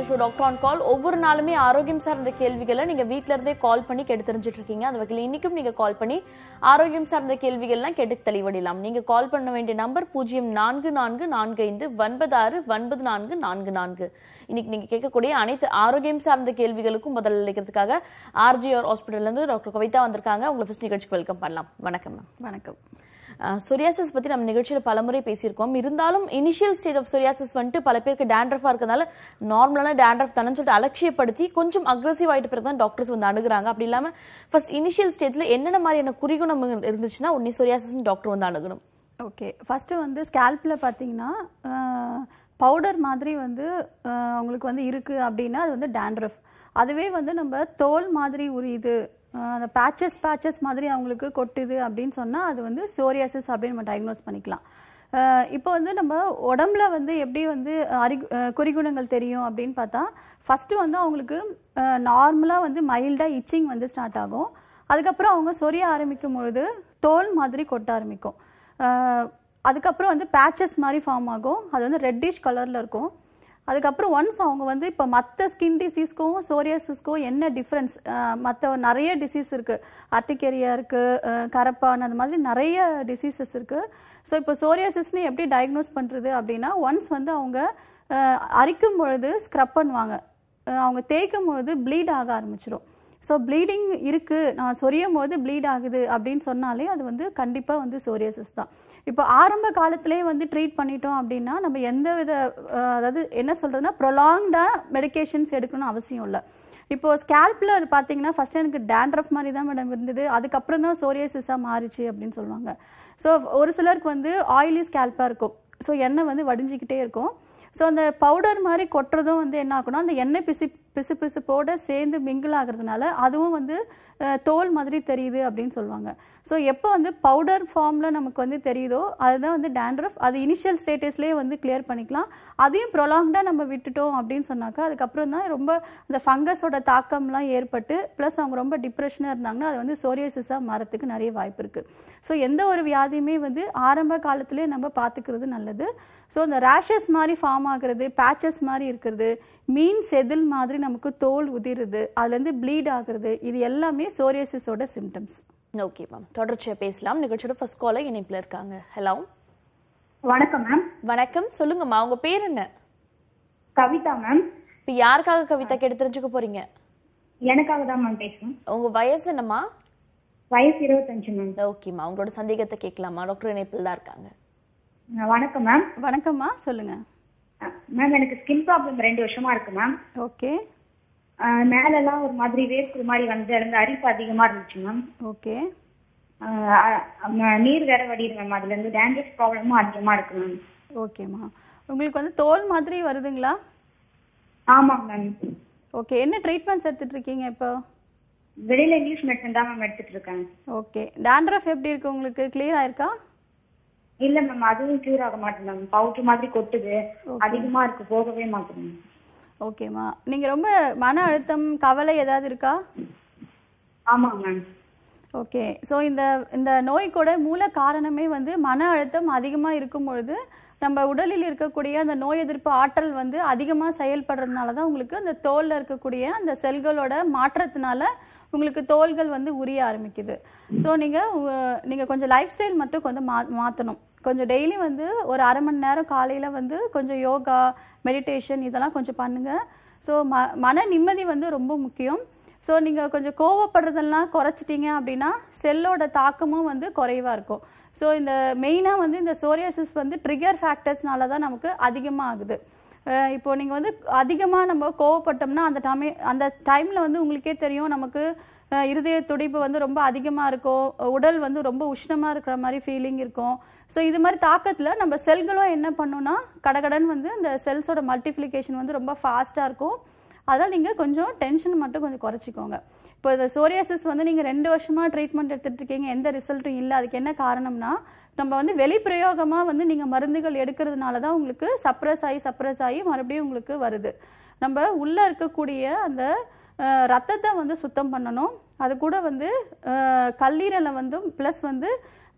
Show doctor on கால் ஒவ்வொரு நாளுமே ஆரோக்கியம் சார்ந்த கேள்விகளை நீங்க வீட்ல இருந்தே கால் பண்ணி கேட்டு தெரிஞ்சுட்டு இருக்கீங்க அந்த வகையில் இன்னைக்கும் நீங்க கால் பண்ணி ஆரோக்கியம் சார்ந்த கேள்விகள்லாம் கேட்டு தெளிவடையலாம் நீங்க கால் பண்ண வேண்டிய நம்பர் பூஜ்ஜியம் நான்கு நான்கு நான்கு ஐந்து ஒன்பது ஆறு ஒன்பது நான்கு நான்கு நான்கு இன்னைக்கு நீங்க கேட்கக்கூடிய அனைத்து ஆரோக்கியம் சார்ந்த கேள்விகளுக்கும் முதல் அளிக்கிறதுக்காக ஆர்ஜிஆர் ஹாஸ்பிட்டல்ல இருந்து டாக்டர் கவிதா வந்திருக்காங்க உங்களை ஃபர்ஸ்ட் நிகழ்ச்சிக்கு வெல்கம் பண்ணலாம் வணக்கம் மேம் வணக்கம் சொரியாசிஸ் பத்தி நம்ம நிகழ்ச்சியில பலமுறை பேசியிருக்கோம் இருந்தாலும் இனிஷியல் ஸ்டேஜ் ஆஃப் சொரியாசிஸ் வந்துட்டு பல பேருக்கு டேண்ட்ரஃபா இருக்கிறதுனால நார்மலான டேண்ட்ரஃப் தானே சொல்லிட்டு அலட்சியப்படுத்தி கொஞ்சம் அக்ரஸிவ் ஆயிட்டு பிறகு தான் டாக்டர்ஸ் வந்து அணுகுறாங்க அப்படி இல்லாம ஃபர்ஸ்ட் இனிஷியல் ஸ்டேஜ்ல என்னென்ன மாதிரியான குறிகுணம் இருந்துச்சுன்னா உடனே சொரியாசிஸ் டாக்டர் வந்து அணுகணும் ஓகே ஃபஸ்ட்டு வந்து ஸ்கேல்பில் பார்த்தீங்கன்னா பவுடர் மாதிரி வந்து அஹ், உங்களுக்கு வந்து இருக்குது அப்படின்னா அது வந்து டேண்ட்ரஃப் அதுவே வந்து நம்ம தோல் மாதிரி உரியுது அஹ், அந்த பேச்சஸ் பேச்சஸ் மாதிரி அவங்களுக்கு கொட்டுது அப்படின்னு சொன்னால் அது வந்து சோரியாசிஸ் அப்படின்னு நம்ம டயக்னோஸ் பண்ணிக்கலாம் அஹ், இப்போ வந்து நம்ம உடம்புல வந்து எப்படி வந்து அறி அஹ், குறிகுணங்கள் தெரியும் அப்படின்னு பார்த்தா ஃபஸ்ட்டு வந்து அவங்களுக்கு நார்மலாக வந்து மைல்டாக இச்சிங் வந்து ஸ்டார்ட் ஆகும் அதுக்கப்புறம் அவங்க சொரிய ஆரம்பிக்கும் பொழுது தோல் மாதிரி கொட்ட ஆரம்பிக்கும் அஹ் அதுக்கப்புறம் வந்து பேச்சஸ் மாதிரி ஃபார்ம் ஆகும் அது வந்து ரெட்டிஷ் கலரில் இருக்கும் அதுக்கப்புறம் ஒன்ஸ் அவங்க வந்து இப்போ மற்ற ஸ்கின் டிசீஸ்க்கும் சோரியாசிஸ்க்கும் என்ன டிஃப்ரென்ஸ் மற்ற நிறைய டிசீஸ் இருக்குது அர்டிகேரியா இருக்குது கரப்பான் அந்த மாதிரி நிறைய டிசீசஸ் இருக்குது ஸோ இப்போ சோரியாசிஸ்னு எப்படி டயக்னோஸ் பண்ணுறது அப்படின்னா ஒன்ஸ் வந்து அவங்க அஹ், அரிக்கும் பொழுது ஸ்க்ரப் பண்ணுவாங்க அஹ் அவங்க தேய்க்கும் பொழுது ப்ளீட் ஆக ஆரம்பிச்சிடும் ஸோ ப்ளீடிங் இருக்குது நான் சொரியும் போது ப்ளீட் ஆகுது அப்படின்னு சொன்னாலே அது வந்து கண்டிப்பாக வந்து சோரியாசிஸ் தான் இப்போ ஆரம்ப காலத்திலே வந்து ட்ரீட் பண்ணிட்டோம் அப்படின்னா நம்ம எந்த வித அஹ், அதாவது என்ன சொல்கிறதுனா ப்ரொலாங்டாக மெடிகேஷன்ஸ் எடுக்கணும்னு அவசியம் இல்லை இப்போ ஸ்கேல்பில் பார்த்தீங்கன்னா ஃபர்ஸ்ட் எனக்கு டேண்ட்ரஃப் மாதிரி தான் மேடம் இருந்தது அதுக்கப்புறம் தான் சோரியாசிஸாக மாறிச்சு அப்படின்னு சொல்லுவாங்க ஸோ ஒரு சிலருக்கு வந்து ஆயிலி ஸ்கேல்பாக இருக்கும் ஸோ எண்ணெய் வந்து வடிஞ்சிக்கிட்டே இருக்கும் ஸோ அந்த பவுடர் மாதிரி கொட்டுறதும் வந்து என்ன ஆகும்னா அந்த எண்ணெய் பிசு பிசு பிசுப்போட சேர்ந்து மிங்கிள் ஆகுறதுனால அதுவும் வந்து அஹ், தோல் மாதிரி தெரியுது அப்படின்னு சொல்லுவாங்க ஸோ எப்போ வந்து பவுடர் ஃபார்மில் நமக்கு வந்து தெரியுதோ அதுதான் வந்து டேண்ட்ரஃப் அது இனிஷியல் ஸ்டேட்டஸ்லேயே வந்து கிளியர் பண்ணிக்கலாம் அதையும் ப்ரொலாங்டாக நம்ம விட்டுட்டோம் அப்படின்னு சொன்னாக்கா அதுக்கப்புறம் தான் ரொம்ப அந்த ஃபங்கஸோட தாக்கம்லாம் ஏற்பட்டு ப்ளஸ் அவங்க ரொம்ப டிப்ரெஷனாக இருந்தாங்கன்னா அது வந்து சோரியாசிஸாக மாறத்துக்கு நிறைய வாய்ப்பு இருக்குது ஸோ எந்த ஒரு வியாதியுமே வந்து ஆரம்ப காலத்திலே நம்ம பார்த்துக்கிறது நல்லது ஸோ இந்த ரேஷஸ் மாதிரி ஃபார்ம் ஆகுறது பேச்சஸ் மாதிரி இருக்கிறது மீன் செதில் மாதிரி நமக்கு தோல் உதிருது அதுலேருந்து ப்ளீட் ஆகுறது இது எல்லாமே சோரியாசிஸோட சிம்டம்ஸ் ஓகே மேம் தொடர்ச்சியா பேசலாம் நிகழ்ச்சியோட ஃபர்ஸ்ட் காலை இணைப்புல இருக்காங்க ஹலோ வணக்கம் மேம் வணக்கம் சொல்லுங்கம்மா உங்க பேர் என்ன கவிதா மேம் இப்ப யாருக்காக கவிதா கேட்டு தெரிஞ்சுக்க போறீங்க எனக்காக தான் மேம் பேசுறேன் உங்க வயசு என்னம்மா வயசு இருபத்தஞ்சு மேம் ஓகேம்மா உங்களோட சந்தேகத்தை கேட்கலாமா டாக்டர் இணைப்பில் தான் இருக்காங்க அஹ் வணக்கம் மேம் வணக்கம்மா சொல்லுங்க அஹ் மேம் எனக்கு ஸ்கின் ப்ராப்ளம் ரெண்டு வருஷமா இருக்கு மேம் ஓகே அஹ் மேலெல்லாம் ஒரு மாதிரி வேர்க்குற மாதிரி வந்து இருந்து அரிப்பு அதிகமா இருந்துச்சு மேம் ஓகே அஹ் அஹ் அஹ் நீர் வேற வடியுது மேம் அதுல இருந்து டேண்ட்ரஸ் ப்ராப்ளமும் அதிகமா இருக்கு மேம் ஓகேம்மா உங்களுக்கு வந்து தோல் மாதிரி வருதுங்களா ஆமாம் மேம் ஓகே என்ன ட்ரீட்மெண்ட்ஸ் எடுத்துட்டு இருக்கீங்க இப்போ வெளியில இங்கிலீஷ் மெடிசன் தான் மேம் எடுத்துட்டு இருக்கேன் ஓகே டேண்ட்ரஃப் எப்படி இருக்கு உங்களுக்கு கிளியர் ஆயிருக்கா இல்ல மேம் அதுவும் கியூர் ஆக மாட்டேன் மேம் பவுடர் மாதிரி கொட்டுது அதிகமா இருக்கு போகவே மாட்டேங்குது ஓகேம்மா நீங்க ரொம்ப மன அழுத்தம் கவலை ஏதாவது இருக்கா ஆமாம் மேம் ஓகே ஸோ இந்த இந்த நோய்க்கூட மூல காரணமே வந்து மன அழுத்தம் அதிகமாக இருக்கும் பொழுது நம்ம உடலில் இருக்கக்கூடிய அந்த நோய் எதிர்ப்பு ஆற்றல் வந்து அதிகமாக செயல்படுறதுனால தான் உங்களுக்கு அந்த தோலில் இருக்கக்கூடிய அந்த செல்களோட மாற்றத்தினால உங்களுக்கு தோல்கள் வந்து உரிய ஆரம்பிக்குது ஸோ நீங்கள் நீங்கள் கொஞ்சம் லைஃப் ஸ்டைல் மட்டும் கொஞ்சம் மா மாற்றணும் கொஞ்சம் டெய்லி வந்து ஒரு அரை மணி நேரம் காலையில் வந்து கொஞ்சம் யோகா மெடிடேஷன் இதெல்லாம் கொஞ்சம் பண்ணுங்கள் ஸோ ம மன நிம்மதி வந்து ரொம்ப முக்கியம் ஸோ நீங்கள் கொஞ்சம் கோவப்படுறதெல்லாம் குறைச்சிட்டீங்க அப்படின்னா செல்லோட தாக்கமும் வந்து குறைவாக இருக்கும் ஸோ இந்த மெயினாக வந்து இந்த சோரியாசிஸ் வந்து ட்ரிகர் ஃபேக்டர்ஸ்னால தான் நமக்கு அதிகமாக ஆகுது அஹ் இப்போ நீங்கள் வந்து அதிகமாக நம்ம கோவப்பட்டோம்னா அந்த டைமே அந்த டைமில் வந்து உங்களுக்கே தெரியும் நமக்கு அஹ் இருதய துடிப்பு வந்து ரொம்ப அதிகமாக இருக்கும் உடல் வந்து ரொம்ப உஷ்ணமாக இருக்கிற மாதிரி ஃபீலிங் இருக்கும் ஸோ இது மாதிரி தாக்கத்தில் நம்ம செல்களும் என்ன பண்ணுன்னா கடகடன் வந்து இந்த செல்ஸோட மல்டிப்ளிகேஷன் வந்து ரொம்ப ஃபாஸ்ட்டாக இருக்கும் அதனால் நீங்கள் கொஞ்சம் டென்ஷன் மட்டும் கொஞ்சம் குறைச்சிக்கோங்க இப்போ இந்த சோரியாசிஸ் வந்து நீங்கள் ரெண்டு வருஷமாக ட்ரீட்மெண்ட் எடுத்துட்டு இருக்கீங்க எந்த ரிசல்ட்டும் இல்லை அதுக்கு என்ன காரணம்னா நம்ம வந்து வெளிப்பிரயோகமாக வந்து நீங்கள் மருந்துகள் எடுக்கிறதுனால தான் உங்களுக்கு சப்ரஸ் ஆகி சப்ரஸ் ஆகி மறுபடியும் உங்களுக்கு வருது நம்ம உள்ளே இருக்கக்கூடிய அந்த அஹ், ரத்தத்தை வந்து சுத்தம் பண்ணணும் அது கூட வந்து அஹ், கல்லீரலை வந்து ப்ளஸ் வந்து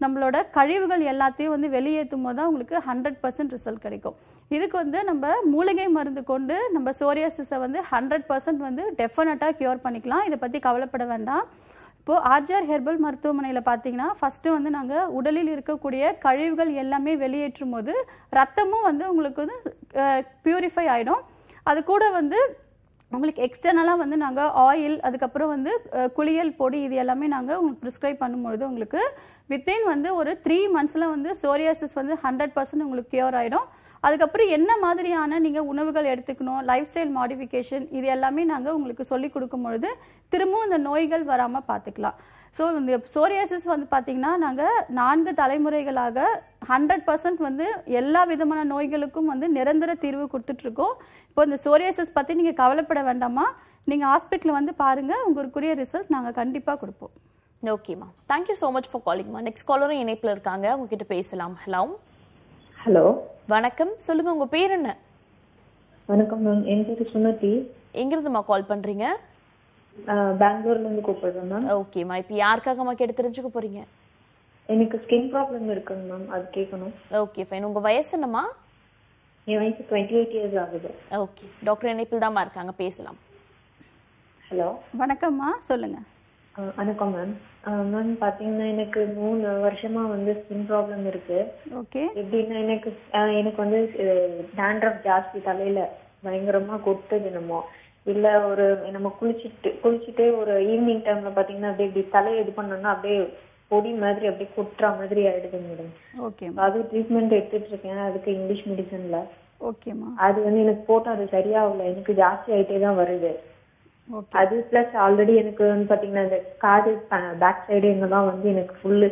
நம்மளோட கழிவுகள் எல்லாத்தையும் வந்து வெளியேற்றும் போது தான் உங்களுக்கு ஹண்ட்ரட் பர்சன்ட் ரிசல்ட் கிடைக்கும் இதுக்கு வந்து நம்ம மூலிகை மருந்து கொண்டு நம்ம சோரியாசிஸை வந்து ஹண்ட்ரட் பர்சன்ட் வந்து டெஃபினட்டாக க்யூர் பண்ணிக்கலாம் இதை பற்றி கவலைப்பட வேண்டாம் இப்போ ஆர்ஜிஆர் ஹெர்பல் மருத்துவமனையில் பார்த்தீங்கன்னா ஃபஸ்ட்டு வந்து நாங்கள் உடலில் இருக்கக்கூடிய கழிவுகள் எல்லாமே வெளியேற்றும் போது ரத்தமும் வந்து உங்களுக்கு வந்து பியூரிஃபை ஆகிடும் அது கூட வந்து உங்களுக்கு எக்ஸ்டர்னலாக வந்து நாங்கள் ஆயில் அதுக்கப்புறம் வந்து அஹ், குளியல் பொடி இது எல்லாமே நாங்கள் உங்களுக்கு ப்ரிஸ்கிரைப் பண்ணும்பொழுது உங்களுக்கு வித்தின் வந்து ஒரு த்ரீ மந்த்ஸில் வந்து சோரியாசிஸ் வந்து ஹண்ட்ரட் பர்சன்ட் உங்களுக்கு கியூர் ஆகிடும் அதுக்கப்புறம் என்ன மாதிரியான நீங்கள் உணவுகள் எடுத்துக்கணும் லைஃப் ஸ்டைல் மாடிஃபிகேஷன் இது எல்லாமே நாங்கள் உங்களுக்கு சொல்லி கொடுக்கும் பொழுது திரும்பவும் இந்த நோய்கள் வராமல் பார்த்துக்கலாம் ஸோ இந்த சோரியாசிஸ் வந்து பார்த்தீங்கன்னா நாங்கள் நான்கு தலைமுறைகளாக ஹண்ட்ரட் பர்சன்ட் வந்து எல்லா விதமான நோய்களுக்கும் வந்து நிரந்தர தீர்வு கொடுத்துட்ருக்கோம் இப்போ இந்த சோரியாசிஸ் பற்றி நீங்கள் கவலைப்பட வேண்டாமா நீங்கள் ஹாஸ்பிட்டலில் வந்து பாருங்கள் உங்களுக்குரிய ரிசல்ட் நாங்கள் கண்டிப்பாக கொடுப்போம் ஓகேம்மா தேங்க்யூ ஸோ மச் ஃபார் காலிங்மா நெக்ஸ்ட் காலரும் இணைப்பில் இருக்காங்க உங்ககிட்ட பேசலாம் ஹலோ ஹலோ வணக்கம் சொல்லுங்க உங்க பேர் என்ன வணக்கம் மேம் என் பேர் சுமதி எங்கிருந்துமா கால் பண்றீங்க ஆஹ் பெங்களூர்ல இருந்து கூப்பிடுறேன் மேம் ஓகேம்மா இப்போ யாருக்காகம்மா கேட்டு தெரிஞ்சுக்க போறீங்க எனக்கு ஸ்கின் ப்ராப்ளம் இருக்குங்க மேம் அது கேட்கணும் ஓகே ஃபைன் உங்க வயசு என்னம்மா என் வயசு டுவெண்ட்டி எயிட் இயர்ஸ் ஆகுது ஓகே டாக்டர் இணைப்பில் தாம்மா இருக்காங்க பேசலாம் ஹலோ வணக்கம்மா சொல்லுங்கள் வணக்கம் மேம் மேம் பார்த்தீங்கன்னா எனக்கு மூணு வருஷமா வந்து ஸ்கின் ப்ராப்ளம் இருக்கு ஓகே எப்படின்னா எனக்கு ஆஹ் எனக்கு வந்து டேண்ட்ரஃப் ஜாஸ்தி தலையில பயங்கரமா கொட்டுது என்னமோ இல்ல ஒரு நம்ம குளிச்சுட்டு குளிச்சுட்டு ஒரு ஈவினிங் டைம்ல பாத்தீங்கன்னா அப்படியே இப்படி தலையை இது பண்ணோம்னா அப்படியே பொடி மாதிரி அப்படியே கொட்டுற மாதிரி ஆயிடுது மேடம் ஓகேம்மா அது ட்ரீட்மெண்ட் எடுத்துட்டு இருக்கேன் அதுக்கு இங்கிலீஷ் மெடிசன்ல ஓகேம்மா அது வந்து எனக்கு போட்டா அது சரியாகல எனக்கு ஜாஸ்தி ஆயிட்டே தான் வருது ஓகே அது பிளஸ் ஆல்ரெடி எனக்கு வந்து பாத்தீங்கன்னா இந்த காது பேக் சைடு எங்கெல்லாம் வந்து எனக்கு ஃபுல்லு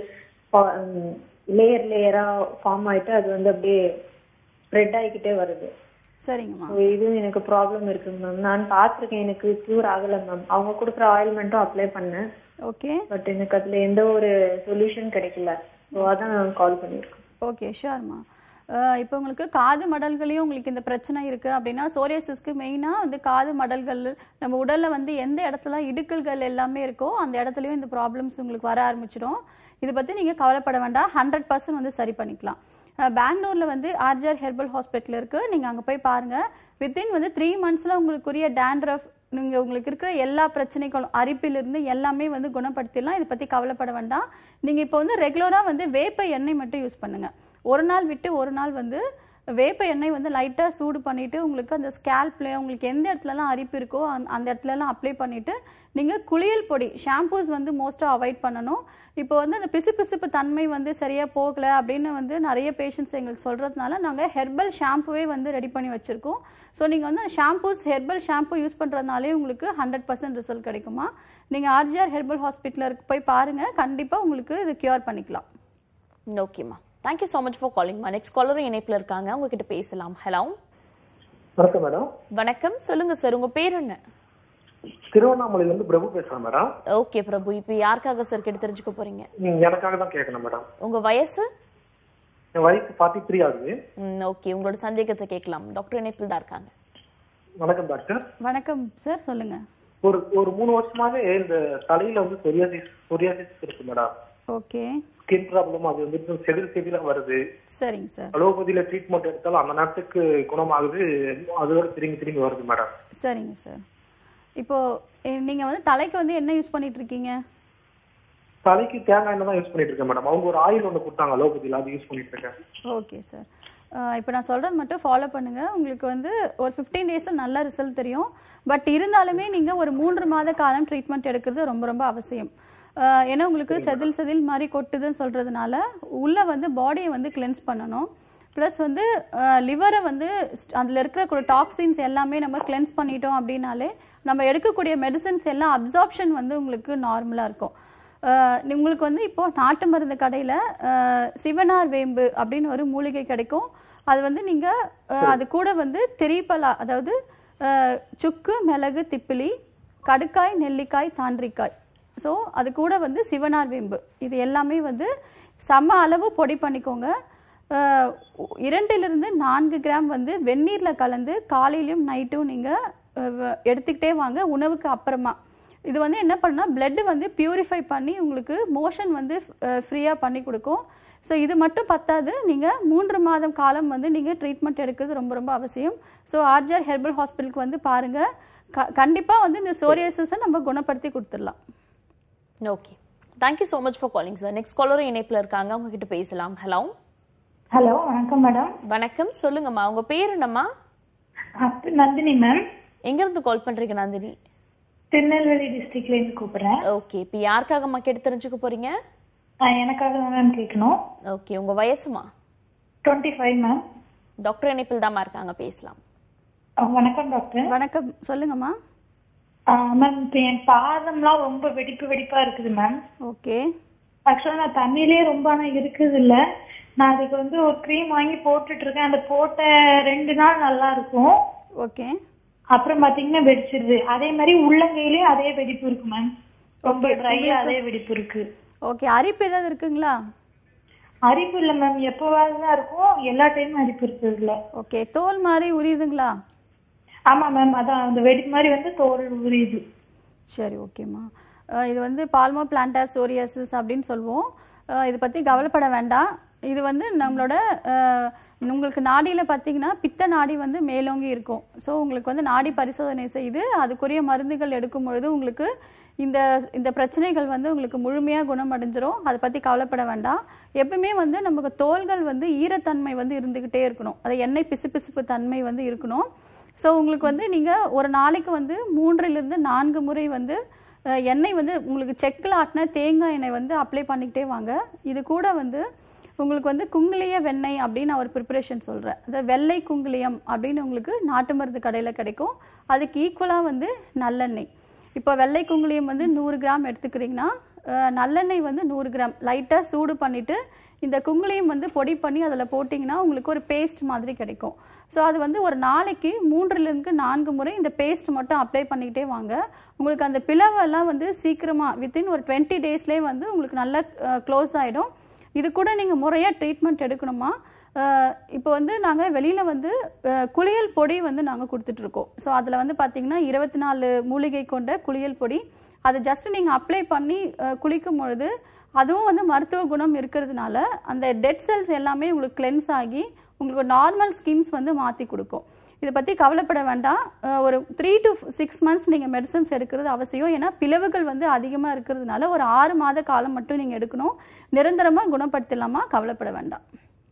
லேயர் லேயரா ஃபார்ம் ஆயிட்டு அது வந்து அப்படியே ஸ்ப்ரெட் ஆகிக்கிட்டே வருது சரிங்கம்மா So இதுவும் எனக்கு ப்ராப்ளம் இருக்குங்க மேம் நான் பார்த்திருக்கேன் எனக்கு கியூர் ஆகல மேம் அவங்க கொடுக்குற ஆயில்மெண்ட்டும் அப்ளை பண்ணேன் ஓகே பட் எனக்கு அதுல எந்த ஒரு சொல்யூஷன் கிடைக்கல ஸோ அதான் கால் பண்ணியிருக்கேன் ஓகே ஷூர்மா இப்போ உங்களுக்கு காது மடல்களையும் உங்களுக்கு இந்த பிரச்சனை இருக்குது அப்படின்னா சோரியாசிஸ்க்கு மெயினாக வந்து காது மடல்கள் நம்ம உடலில் வந்து எந்த இடத்துல இடுக்கல்கள் எல்லாமே இருக்கோ அந்த இடத்துலையும் இந்த ப்ராப்ளம்ஸ் உங்களுக்கு வர ஆரம்பிச்சிடும் இதை பற்றி நீங்கள் கவலைப்பட வேண்டாம் ஹண்ட்ரட் பர்சன்ட் வந்து சரி பண்ணிக்கலாம் அஹ் பெங்களூரில் வந்து ஆர்ஜிஆர் ஹெர்பல் ஹாஸ்பிட்டல் இருக்குது நீங்கள் அங்கே போய் பாருங்கள் வித்தின் வந்து த்ரீ மந்த்ஸில் உங்களுக்குரிய டேண்ட்ரஃப் நீங்கள் உங்களுக்கு இருக்கிற எல்லா பிரச்சனைகளும் அரிப்பிலிருந்து எல்லாமே வந்து குணப்படுத்திடலாம் இதை பற்றி கவலைப்பட வேண்டாம் நீங்கள் இப்போ வந்து ரெகுலராக வந்து வேப்ப எண்ணெய் மட்டும் யூஸ் பண்ணுங்கள் ஒரு நாள் விட்டு ஒரு நாள் வந்து வேப்ப எண்ணெய் வந்து லைட்டாக சூடு பண்ணிவிட்டு உங்களுக்கு அந்த ஸ்கேல்ப்ல உங்களுக்கு எந்த இடத்துலலாம் அரிப்பு இருக்கோ அந்த- அந்த இடத்துலலாம் அப்ளை பண்ணிவிட்டு நீங்கள் குளியல் பொடி ஷாம்பூஸ் வந்து மோஸ்ட்டாக அவாய்ட் பண்ணணும் இப்போ வந்து அந்த பிசுபிசுப்பு தன்மை வந்து சரியாக போகல அப்படின்னு வந்து நிறைய பேஷண்ட்ஸ் எங்களுக்கு சொல்கிறதுனால நாங்கள் ஹெர்பல் ஷாம்புவே வந்து ரெடி பண்ணி வச்சுருக்கோம் ஸோ நீங்கள் வந்து ஷாம்பூஸ் ஹெர்பல் ஷாம்பு யூஸ் பண்ணுறதுனாலே உங்களுக்கு ஹண்ட்ரட் பர்சன்ட் ரிசல்ட் கிடைக்குமா நீங்கள் ஆர்ஜிஆர் ஹெர்பல் ஹாஸ்பிட்டலுக்கு போய் பாருங்கள் கண்டிப்பாக உங்களுக்கு இது க்யூர் பண்ணிக்கலாம் ஓகேம்மா தேங்க்யூ ஸோ மச் ஃபார் காலிங்மா நெக்ஸ்ட் காலரும் இணைப்பில் இருக்காங்க உங்ககிட்ட பேசலாம் ஹலோ வணக்கம் மேடம் வணக்கம் சொல்லுங்க சார் உங்க பேர் என்ன திருவண்ணாமலையில இருந்து பிரபு பேசுறேன் மேடம் ஓகே பிரபு இப்போ யாருக்காக சார் கேட்டு தெரிஞ்சுக்க போறீங்க நீங்க எனக்காக தான் கேட்கணும் மேடம் உங்க வயசு என் வயசு ஃபார்ட்டி த்ரீ ஆகுது ம் ஓகே உங்களோட சந்தேகத்தை கேட்கலாம் டாக்டர் இணைப்பில் தான் இருக்காங்க வணக்கம் டாக்டர் வணக்கம் சார் சொல்லுங்கள் ஒரு ஒரு மூணு வருஷமாவே இந்த தலையில வந்து சொரியாசிஸ் சொரியாசிஸ் இருக்கு மேடம் ஓகே ஸ்கின் ப்ராப்ளம் அது வந்து செதில் செதிலா வருது சரிங்க சார் அலோபதியில ட்ரீட்மெண்ட் எடுத்தாலும் அந்த நேரத்துக்கு குணமாகுது அதோட திரும்பி திரும்பி வருது மேடம் சரிங்க சார் இப்போ எ- நீங்க வந்து தலைக்கு வந்து என்ன யூஸ் பண்ணிட்டு இருக்கீங்க தலைக்கு தேங்காய் எண்ணெய் தான் யூஸ் பண்ணிட்டு இருக்கேன் மேடம் அவங்க ஒரு ஆயில் ஒன்று கொடுத்தாங்க அலோபதியில அது யூஸ் பண்ணிட்டு இருக்கேன் ஓகே சார் இப்போ நான் சொல்கிறது மட்டும் ஃபாலோ பண்ணுங்க உங்களுக்கு வந்து ஒரு ஃபிஃப்டீன் டேஸில் நல்ல ரிசல்ட் தெரியும் பட் இருந்தாலுமே நீங்கள் ஒரு மூன்று மாத காலம் ட்ரீட்மெண்ட் எடுக்கிறது ரொம்ப ரொம்ப அவசியம் அஹ், ஏன்னா உங்களுக்கு செதில் செதில் மாதிரி கொட்டுதுன்னு சொல்கிறதுனால உள்ளே வந்து பாடியை வந்து கிளென்ஸ் பண்ணணும் ப்ளஸ் வந்து லிவரை வந்து அதில் இருக்கிற டாக்ஸின்ஸ் எல்லாமே நம்ம கிளென்ஸ் பண்ணிட்டோம் அப்படின்னாலே நம்ம எடுக்கக்கூடிய மெடிசின்ஸ் எல்லாம் அப்சார்ப்ஷன் வந்து உங்களுக்கு நார்மலாக இருக்கும் அஹ் உங்களுக்கு வந்து இப்போ நாட்டு மருந்து கடையில் சிவனார் வேம்பு அப்படின்னு ஒரு மூலிகை கிடைக்கும் அது வந்து நீங்கள் அது கூட வந்து திரிப்பலா அதாவது அஹ், சுக்கு மிளகு திப்பிலி கடுக்காய் நெல்லிக்காய் தாண்டிக்காய் ஸோ அது கூட வந்து சிவனார் வேம்பு இது எல்லாமே வந்து சம அளவு பொடி பண்ணிக்கோங்க அஹ், இரண்டிலிருந்து நான்கு கிராம் வந்து வெந்நீரில் கலந்து காலையிலையும் நைட்டும் நீங்கள் எடுத்துக்கிட்டே வாங்க உணவுக்கு அப்புறமா இது வந்து என்ன பண்ணா blood வந்து பியூரிஃபை பண்ணி உங்களுக்கு மோஷன் வந்து ஃப்ரீயாக பண்ணி கொடுக்கும் ஸோ இது மட்டும் பத்தாது நீங்கள் மூன்று மாதம் காலம் வந்து நீங்கள் ட்ரீட்மெண்ட் எடுக்கிறது ரொம்ப ரொம்ப அவசியம் ஸோ ஆர்ஜிஆர் ஹெர்பல் ஹாஸ்பிட்டலுக்கு வந்து பாருங்கள் க கண்டிப்பாக வந்து இந்த சோரியாசிஸை நம்ம குணப்படுத்தி கொடுத்துடலாம் okay thank you so much for calling sir next காலரும் இணைப்பில் இருக்காங்க அவங்க கிட்ட பேசலாம் ஹலோ ஹலோ வணக்கம் மேடம் வணக்கம் சொல்லுங்கம்மா உங்க பேர் என்னம்மா நந்தினி மேம் எங்க இருந்து கால் பண்றீங்க நந்தினி திருநெல்வேலி டிஸ்ட்ரிக்ட்ல இருந்து கூப்பிடுறேன் ஓகே இப்போ யாருக்காகம்மா கேட்டு தெரிஞ்சுக்க போறீங்க ஆ, எனக்காக தான் மேம் கேட்கணும் ஓகே உங்க வயசுமா டுவெண்ட்டி ஃபைவ் மேம் டாக்டர் இணைப்பில் தாம்மா இருக்காங்க பேசலாம் வணக்கம் டாக்டர் வணக்கம் சொல்லுங்கம்மா மேம் இப்போ என் பாதம்லாம் ரொம்ப வெடிப்பு வெடிப்பா இருக்குது மேம் ஓகே ஆக்சுவலாக நான் தண்ணியிலே ரொம்ப ஆனால் இருக்குது இல்ல நான் அதுக்கு வந்து ஒரு க்ரீம் வாங்கி போட்டுட்டு இருக்கேன் அந்த போட்ட ரெண்டு நாள் நல்லா இருக்கும் ஓகே அப்புறம் பாத்தீங்கன்னா வெடிச்சிருது அதே மாதிரி உள்ளங்கையிலயும் அதே வெடிப்பு இருக்கு மேம் ரொம்ப ட்ரையா அதே வெடிப்பு இருக்கு ஓகே அரிப்பு ஏதாவது இருக்குங்களா அரிப்பு இல்ல மேம் எப்பவாவது தான் இருக்கும் எல்லா டைமும் அரிப்பு இருக்குது இல்ல ஓகே தோல் மாதிரி உரியுதுங்களா ஆமா மேம் அதான் அந்த வெடிப்பு மாதிரி வந்து தோல் உரியுது சரி ஓகேம்மா அஹ் இது வந்து பால்மோ பிளான்டா சோரியாசிஸ் அப்படின்னு சொல்லுவோம் அஹ் இதை பற்றி கவலைப்பட வேண்டாம் இது வந்து நம்மளோட அஹ், உங்களுக்கு நாடியில் பார்த்தீங்கன்னா பித்த நாடி வந்து மேலோங்கி இருக்கும் ஸோ உங்களுக்கு வந்து நாடி பரிசோதனை செய்து அதுக்குரிய மருந்துகள் எடுக்கும் பொழுது உங்களுக்கு இந்த இந்த பிரச்சனைகள் வந்து உங்களுக்கு முழுமையாக குணமடைஞ்சிரும் அதை பற்றி கவலைப்பட வேண்டாம் எப்பவுமே வந்து நமக்கு தோள்கள் வந்து ஈரத்தன்மை வந்து இருந்துக்கிட்டே இருக்கணும் அது எண்ணெய் பிசுபிசுப்பு தன்மை வந்து இருக்கணும் ஸோ உங்களுக்கு வந்து நீங்கள் ஒரு நாளைக்கு வந்து மூன்றிலிருந்து நான்கு முறை வந்து அஹ், எண்ணெய் வந்து உங்களுக்கு செக்கில் ஆட்டின தேங்காய் எண்ணெய் வந்து அப்ளை பண்ணிக்கிட்டே வாங்க இது கூட வந்து உங்களுக்கு வந்து குங்குளிய வெண்ணெய் அப்படின்னு நான் ஒரு ப்ரிப்பரேஷன் சொல்கிறேன் அதாவது வெள்ளை குங்குளியம் அப்படின்னு உங்களுக்கு நாட்டு மருந்து கடையில் கிடைக்கும் அதுக்கு ஈக்குவலாக வந்து நல்லெண்ணெய் இப்போ வெள்ளை குங்குளியம் வந்து நூறு கிராம் எடுத்துக்கிறீங்கன்னா அஹ், நல்லெண்ணெய் வந்து நூறு கிராம் லைட்டாக சூடு பண்ணிவிட்டு இந்த குங்குளியம் வந்து பொடி பண்ணி அதில் போட்டிங்கன்னா உங்களுக்கு ஒரு பேஸ்ட் மாதிரி கிடைக்கும் ஸோ அது வந்து ஒரு நாளைக்கு மூன்றுலேருந்து நான்கு முறை இந்த பேஸ்ட் மட்டும் அப்ளை பண்ணிக்கிட்டே வாங்க உங்களுக்கு அந்த பிளவெல்லாம் வந்து சீக்கிரமாக வித்தின் ஒரு டுவெண்ட்டி டேஸ்லேயே வந்து உங்களுக்கு நல்லா க்ளோஸ் ஆகிடும் இது கூட நீங்கள் முறையாக ட்ரீட்மெண்ட் எடுக்கணுமா அஹ், இப்போ வந்து நாங்கள் வெளியில் வந்து அஹ், குளியல் பொடி வந்து நாங்கள் கொடுத்துட்ருக்கோம் ஸோ அதில் வந்து பார்த்தீங்கன்னா இருபத்தி நாலு மூலிகை கொண்ட குளியல் பொடி அதை ஜஸ்ட் நீங்கள் அப்ளை பண்ணி அஹ், குளிக்கும் பொழுது அதுவும் வந்து மருத்துவ குணம் இருக்கிறதுனால அந்த டெட் செல்ஸ் எல்லாமே உங்களுக்கு கிளென்ஸ் ஆகி உங்களுக்கு நார்மல் ஸ்கின்ஸ் வந்து மாற்றி கொடுக்கும் இதை பற்றி கவலைப்பட வேண்டாம் அஹ் ஒரு த்ரீ டு சிக்ஸ் மந்த்ஸ் நீங்கள் மெடிசன்ஸ் எடுக்கிறது அவசியம் ஏன்னா பிளவுகள் வந்து அதிகமாக இருக்கிறதுனால ஒரு ஆறு மாத காலம் மட்டும் நீங்கள் எடுக்கணும் நிரந்தரமாக குணப்படுத்தலாமா கவலைப்பட வேண்டாம்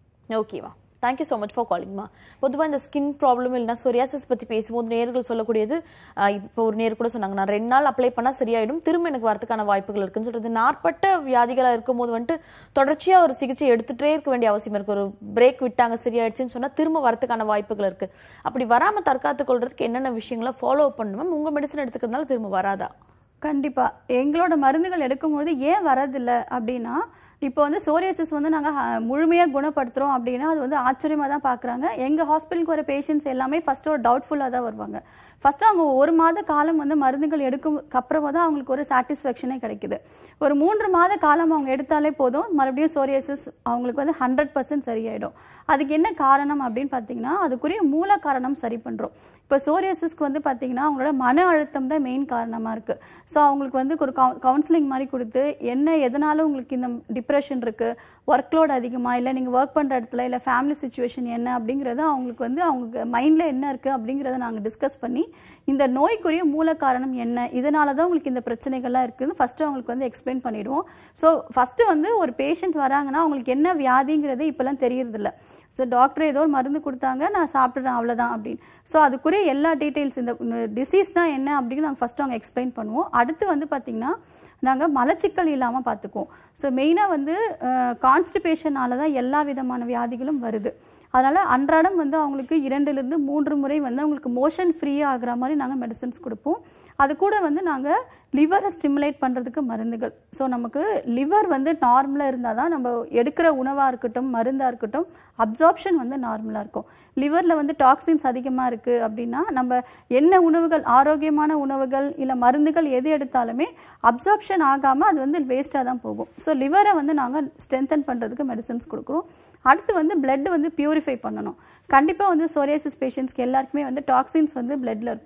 ஓகேவா தேங்க்யூ ஸோ மச் ஃபார் காலிங்மா பொதுவாக இந்த ஸ்கின் ப்ராப்ளம் இல்லைனா சொரியாசிஸ் பற்றி பேசும்போது நேர்கள் சொல்லக்கூடியது ஆஹ் இப்போ ஒரு நேர் கூட சொன்னாங்க நான் ரெண்டு நாள் அப்ளை பண்ணால் சரியாயிடும் திரும்ப எனக்கு வரதுக்கான வாய்ப்புகள் இருக்குன்னு சொல்றது நாற்பட்ட வியாதிகளாக இருக்கும்போது வந்துட்டு தொடர்ச்சியாக ஒரு சிகிச்சை எடுத்துகிட்டே இருக்க வேண்டிய அவசியம் இருக்கு ஒரு பிரேக் விட்டாங்க சரியாயிடுச்சுன்னு சொன்னால் திரும்ப வரதுக்கான வாய்ப்புகள் இருக்கு அப்படி வராமல் தற்காத்துக் கொள்றதுக்கு என்னென்ன விஷயங்களை ஃபாலோ பண்ணணும் உங்கள் மெடிசன் எடுத்துக்கிறதுனால திரும்ப வராதா கண்டிப்பாக எங்களோட மருந்துகள் எடுக்கும்பொழுது ஏன் வரதில்ல அப்படின்னா இப்போ வந்து சோரியாசிஸ் வந்து நாங்கள் முழுமையாக குணப்படுத்துகிறோம் அப்படின்னா அது வந்து ஆச்சரியமாக தான் பார்க்குறாங்க எங்கள் ஹாஸ்பிட்டலுக்கு வர பேஷண்ட்ஸ் எல்லாமே ஃபஸ்ட்டு ஒரு டவுட்ஃபுல்லாக தான் வருவாங்க ஃபஸ்ட்டு அவங்க ஒரு மாத காலம் வந்து மருந்துகள் எடுக்கும் அப்புறமா தான் அவங்களுக்கு ஒரு சாட்டிஸ்ஃபேக்ஷனே கிடைக்குது ஒரு மூன்று மாத காலம் அவங்க எடுத்தாலே போதும் மறுபடியும் சோரியாசிஸ் அவங்களுக்கு வந்து ஹண்ட்ரட் பர்சன்ட் சரியாயிடும் அதுக்கு என்ன காரணம் அப்படின்னு பார்த்தீங்கன்னா அதுக்குரிய மூல காரணம் சரி பண்ணுறோம் இப்போ சோரியாசிஸ்க்கு வந்து பார்த்தீங்கன்னா அவங்களோட மன அழுத்தம் தான் மெயின் காரணமாக இருக்குது ஸோ அவங்களுக்கு வந்து ஒரு கவுன்சிலிங் மாதிரி கொடுத்து என்ன எதனால உங்களுக்கு இந்த டிப்ரெஷன் இருக்குது ஒர்க் லோட் அதிகமாக இல்லை நீங்கள் ஒர்க் பண்ணுற இடத்துல இல்லை ஃபேமிலி சுச்சுவேஷன் என்ன அப்படிங்கிறத அவங்களுக்கு வந்து அவங்க மைண்டில் என்ன இருக்குது அப்படிங்கிறத நாங்கள் டிஸ்கஸ் பண்ணி இந்த நோய்க்குரிய மூல காரணம் என்ன இதனால தான் உங்களுக்கு இந்த பிரச்சனைகள்லாம் இருக்குதுன்னு ஃபஸ்ட்டு அவங்களுக்கு வந்து எக்ஸ்பிளைன் பண்ணிடுவோம் ஸோ ஃபஸ்ட்டு வந்து ஒரு பேஷண்ட் வராங்கன்னா அவங்களுக்கு என்ன வியாதிங்கிறது இப்போல்லாம் தெரியறதில்ல ஸோ டாக்டர் ஏதோ ஒரு மருந்து கொடுத்தாங்க நான் சாப்பிட்றேன் அவ்வளோதான் அப்படின்னு ஸோ அதுக்குரிய எல்லா டீட்டெயில்ஸ் இந்த டிசீஸ்னா என்ன அப்படின்னு நாங்கள் ஃபஸ்ட்டு அவங்க எக்ஸ்பிளைன் பண்ணுவோம் அடுத்து வந்து பார்த்திங்கன்னா நாங்கள் மலச்சிக்கல் இல்லாமல் பார்த்துக்குவோம் ஸோ மெயினாக வந்து கான்ஸ்டிபேஷனால தான் எல்லா விதமான வியாதிகளும் வருது அதனால் அன்றாடம் வந்து அவங்களுக்கு இரண்டுலேருந்து மூன்று முறை வந்து அவங்களுக்கு மோஷன் ஃப்ரீயாக ஆகுற மாதிரி நாங்கள் மெடிசன்ஸ் கொடுப்போம் அது கூட வந்து நாங்கள் லிவரை ஸ்டிமுலேட் பண்ணுறதுக்கு மருந்துகள் ஸோ நமக்கு லிவர் வந்து நார்மலாக இருந்தால் தான் நம்ம எடுக்கிற உணவாக இருக்கட்டும் மருந்தாக இருக்கட்டும் அப்சார்ப்ஷன் வந்து நார்மலாக இருக்கும் லிவரில் வந்து டாக்ஸின்ஸ் அதிகமாக இருக்குது அப்படின்னா நம்ம என்ன உணவுகள் ஆரோக்கியமான உணவுகள் இல்லை மருந்துகள் எது எடுத்தாலுமே அப்சார்ப்ஷன் ஆகாமல் அது வந்து வேஸ்ட்டாக தான் போகும் ஸோ லிவரை வந்து நாங்கள் ஸ்ட்ரென்தன் பண்ணுறதுக்கு மெடிசன்ஸ் கொடுக்குறோம் அடுத்து வந்து பிளட் வந்து பியூரிஃபை பண்ணணும் கண்டிப்பாக வந்து சோரியாசிஸ் பேஷண்ட்ஸ்க்கு எல்லாருக்குமே வந்து டாக்ஸின்ஸ் வந்து பிளட்ல இருக்கும்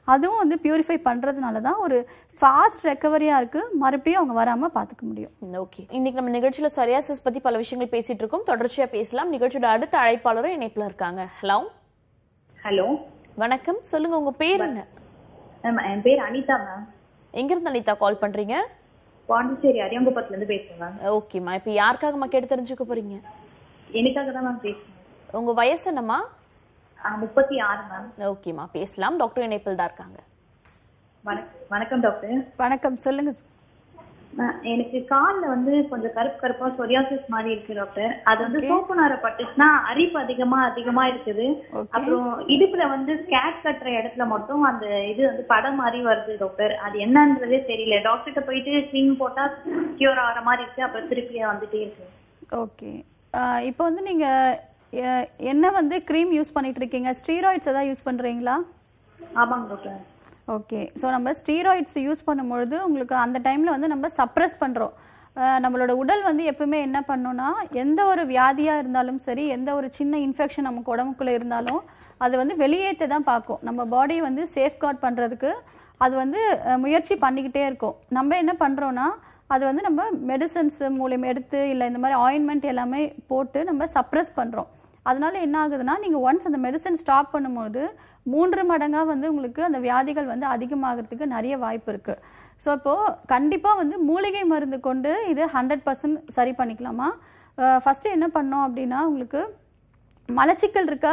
அதுவும் வந்து பியூரிஃபை பண்ணுறதுனால தான் ஒரு ஃபாஸ்ட் ரெக்கவரியாக இருக்குது மறுபடியும் அவங்க வராமல் பார்த்துக்க முடியும் ஓகே இன்னைக்கு நம்ம நிகழ்ச்சியில சொரியாசிஸ் பத்தி பல விஷயங்கள் பேசிட்டு இருக்கோம் தொடர்ச்சியா பேசலாம் நிகழ்ச்சியோட அடுத்த அழைப்பாளரும் இணைப்புல இருக்காங்க ஹலோ ஹலோ வணக்கம் சொல்லுங்க உங்க பேர் என்ன மேம் என் பேர் அனிதா மேம் எங்க இருந்து அனிதா கால் பண்றீங்க பாண்டிச்சேரி அரியங்குப்பத்துல இருந்து பேசுறேன் மேம் ஓகேம்மா இப்போ யாருக்காகம்மா கேட்டு தெரிஞ்சுக்க போறீங்க எனக்காக தான் மேம் பேசுறேன் உங்க வயசு என்னம்மா ஆ, முப்பத்தி ஆறு மேம் ஓகேம்மா பேசலாம் டாக்டர் இணைப்பில் தான் இருக்காங்க வணக்கம் வணக்கம் டாக்டர் வணக்கம் சொல்லுங்க நான் எனக்கு கால்ல வந்து கொஞ்சம் கருப்பு கருப்பா சொரியாசிஸ் மாதிரி இருக்கு டாக்டர் அது வந்து சோப்பு நார பட்டுச்சுன்னா அரிப்பு அதிகமா அதிகமா இருக்குது அப்புறம் இடுப்புல வந்து ஸ்கேட் கட்டுற இடத்துல மட்டும் அந்த இது வந்து படம் மாதிரி வருது டாக்டர் அது என்னன்றதே தெரியல டாக்டர்கிட்ட போயிட்டு க்ரீம் போட்டா கியூர் ஆகிற மாதிரி இருக்கு அப்புறம் திருப்பி வந்துட்டே இருக்கு ஓகே இப்போ வந்து நீங்கள் என்ன வந்து க்ரீம் யூஸ் பண்ணிட்டு இருக்கீங்க ஸ்டீராய்ட்ஸ் ஏதாவது யூஸ் பண்ணுறீங்களா ஆமாங்க டாக்டர் ஓகே ஸோ நம்ம ஸ்டீராய்ட்ஸ் யூஸ் பண்ணும்பொழுது உங்களுக்கு அந்த டைமில் வந்து நம்ம சப்ரஸ் பண்ணுறோம் நம்மளோட உடல் வந்து எப்பவுமே என்ன பண்ணுன்னா எந்த ஒரு வியாதியாக இருந்தாலும் சரி எந்த ஒரு சின்ன இன்ஃபெக்ஷன் நமக்கு உடம்புக்குள்ளே இருந்தாலும் அது வந்து வெளியேற்ற தான் பார்க்கும் நம்ம பாடியை வந்து சேஃப்கார்ட் பண்ணுறதுக்கு அது வந்து அஹ், முயற்சி பண்ணிக்கிட்டே இருக்கும் நம்ம என்ன பண்ணுறோன்னா அது வந்து நம்ம மெடிசன்ஸ் மூலியம் எடுத்து இல்லை இந்த மாதிரி ஆயின்மெண்ட் எல்லாமே போட்டு நம்ம சப்ரஸ் பண்ணுறோம் அதனால என்ன ஆகுதுன்னா நீங்கள் ஒன்ஸ் அந்த மெடிசன் ஸ்டாப் பண்ணும்போது மூன்று மடங்காக வந்து உங்களுக்கு அந்த வியாதிகள் வந்து அதிகமாகிறதுக்கு நிறைய வாய்ப்பு இருக்குது ஸோ இப்போது கண்டிப்பாக வந்து மூலிகை மருந்து கொண்டு இது ஹண்ட்ரட் பர்சன்ட் சரி பண்ணிக்கலாமா ஃபஸ்ட்டு என்ன பண்ணோம் அப்படின்னா உங்களுக்கு மலச்சிக்கல் இருக்கா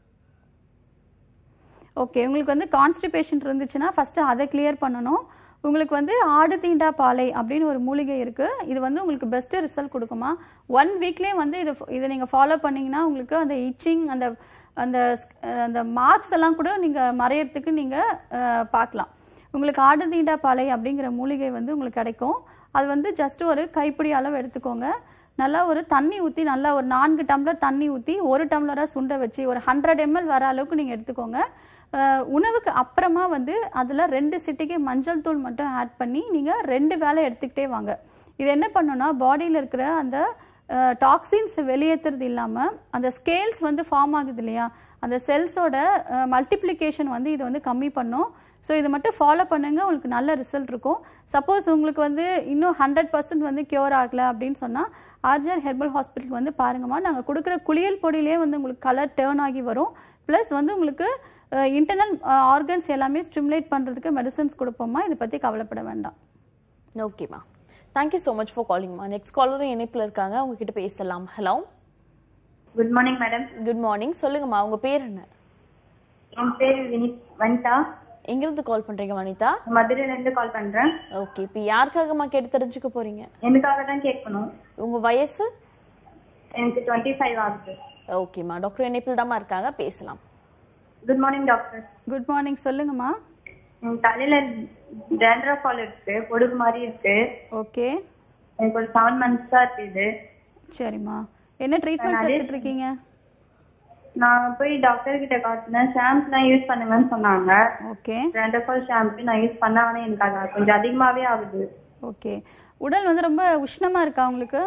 ஓகே உங்களுக்கு வந்து கான்ஸ்டிபேஷன் இருந்துச்சுன்னா ஃபஸ்ட்டு அதை கிளியர் பண்ணணும் உங்களுக்கு வந்து ஆடு தீண்டா பாலை அப்படின்னு ஒரு மூலிகை இருக்குது இது வந்து உங்களுக்கு பெஸ்ட்டு ரிசல்ட் கொடுக்குமா ஒன் வீக்லேயே வந்து இது இதை நீங்கள் ஃபாலோ பண்ணீங்கன்னா உங்களுக்கு அந்த இச்சிங் அந்த அந்த அந்த மார்க்ஸ் எல்லாம் கூட நீங்கள் மறையறதுக்கு நீங்கள் பார்க்கலாம் உங்களுக்கு ஆடு தீண்டா பாலை அப்படிங்கிற மூலிகை வந்து உங்களுக்கு கிடைக்கும் அது வந்து ஜஸ்ட் ஒரு கைப்பிடி அளவு எடுத்துக்கோங்க நல்லா ஒரு தண்ணி ஊற்றி நல்லா ஒரு நான்கு டம்ளர் தண்ணி ஊற்றி ஒரு டம்ளராக சுண்ட வச்சு ஒரு ஹண்ட்ரட் எம்எல் வர அளவுக்கு நீங்கள் எடுத்துக்கோங்க அஹ் உணவுக்கு அப்புறமா வந்து அதில் ரெண்டு சிட்டிகை மஞ்சள் தூள் மட்டும் ஆட் பண்ணி நீங்கள் ரெண்டு வேளை எடுத்துக்கிட்டே வாங்க இது என்ன பண்ணுன்னா பாடியில் இருக்கிற அந்த டாக்ஸின்ஸ் வெளியேற்றுறது இல்லாமல் அந்த ஸ்கேல்ஸ் வந்து ஃபார்ம் ஆகுது இல்லையா அந்த செல்ஸோட மல்டிப்ளிகேஷன் வந்து இது வந்து கம்மி பண்ணும் ஸோ இதை மட்டும் ஃபாலோ பண்ணுங்க உங்களுக்கு நல்ல ரிசல்ட் இருக்கும் சப்போஸ் உங்களுக்கு வந்து இன்னும் ஹண்ட்ரட் பர்சன்ட் வந்து கியூர் ஆகலை அப்படின்னு சொன்னால் ஆர்ஜிஆர் ஹெர்பல் ஹாஸ்பிட்டலுக்கு வந்து பாருங்கம்மா நாங்கள் கொடுக்குற குளியல் பொடியிலே வந்து உங்களுக்கு கலர் டேர்ன் ஆகி வரும் ப்ளஸ் வந்து உங்களுக்கு இன்டர்னல் ஆர்கன்ஸ் எல்லாமே ஸ்டிமுலேட் பண்ணுறதுக்கு மெடிசன்ஸ் கொடுப்போம்மா இதை பற்றி கவலைப்பட வேண்டாம் ஓகேம்மா தேங்க்யூ ஸோ மச் ஃபார் காலிங்மா நெக்ஸ்ட் காலரும் இணைப்பில் இருக்காங்க அவங்க கிட்ட பேசலாம் hello good morning madam good morning சொல்லுங்கம்மா உங்க பேர் என்ன என் பேர் வினித் வனிதா எங்கிருந்து கால் பண்றீங்க வனிதா மதுரையில இருந்து கால் பண்றேன் ஓகே இப்போ யாருக்காகம்மா கேட்டு தெரிஞ்சுக்க போறீங்க எனக்காக தான் கேட்கணும் உங்க வயசு எனக்கு டுவெண்ட்டி ஃபைவ் ஆகுது ஓகேம்மா டாக்டர் இணைப்பில் தாம்மா இருக்காங்க பேசலாம் good morning doctor good morning சொல்லுங்கம்மா என் தலையில டேண்ட்ரஃபால் இருக்கு பொடுகு மாதிரி இருக்கு ஓகே எனக்கு ஒரு செவன் மந்த்ஸா இருக்கு இது சரிம்மா என்ன ட்ரீட்மெண்ட் எடுத்துட்டு இருக்கீங்க நான் போய் டாக்டர் கிட்ட காட்டினேன் ஷாம்புலாம் யூஸ் பண்ணுங்கன்னு சொன்னாங்க ஓகே டேண்ட்ரஃபால் ஷாம்பு நான் யூஸ் பண்ண ஆனா எனக்கு அது கொஞ்சம் அதிகமாவே ஆகுது ஓகே உடல் வந்து ரொம்ப உஷ்ணமா இருக்கா உங்களுக்கு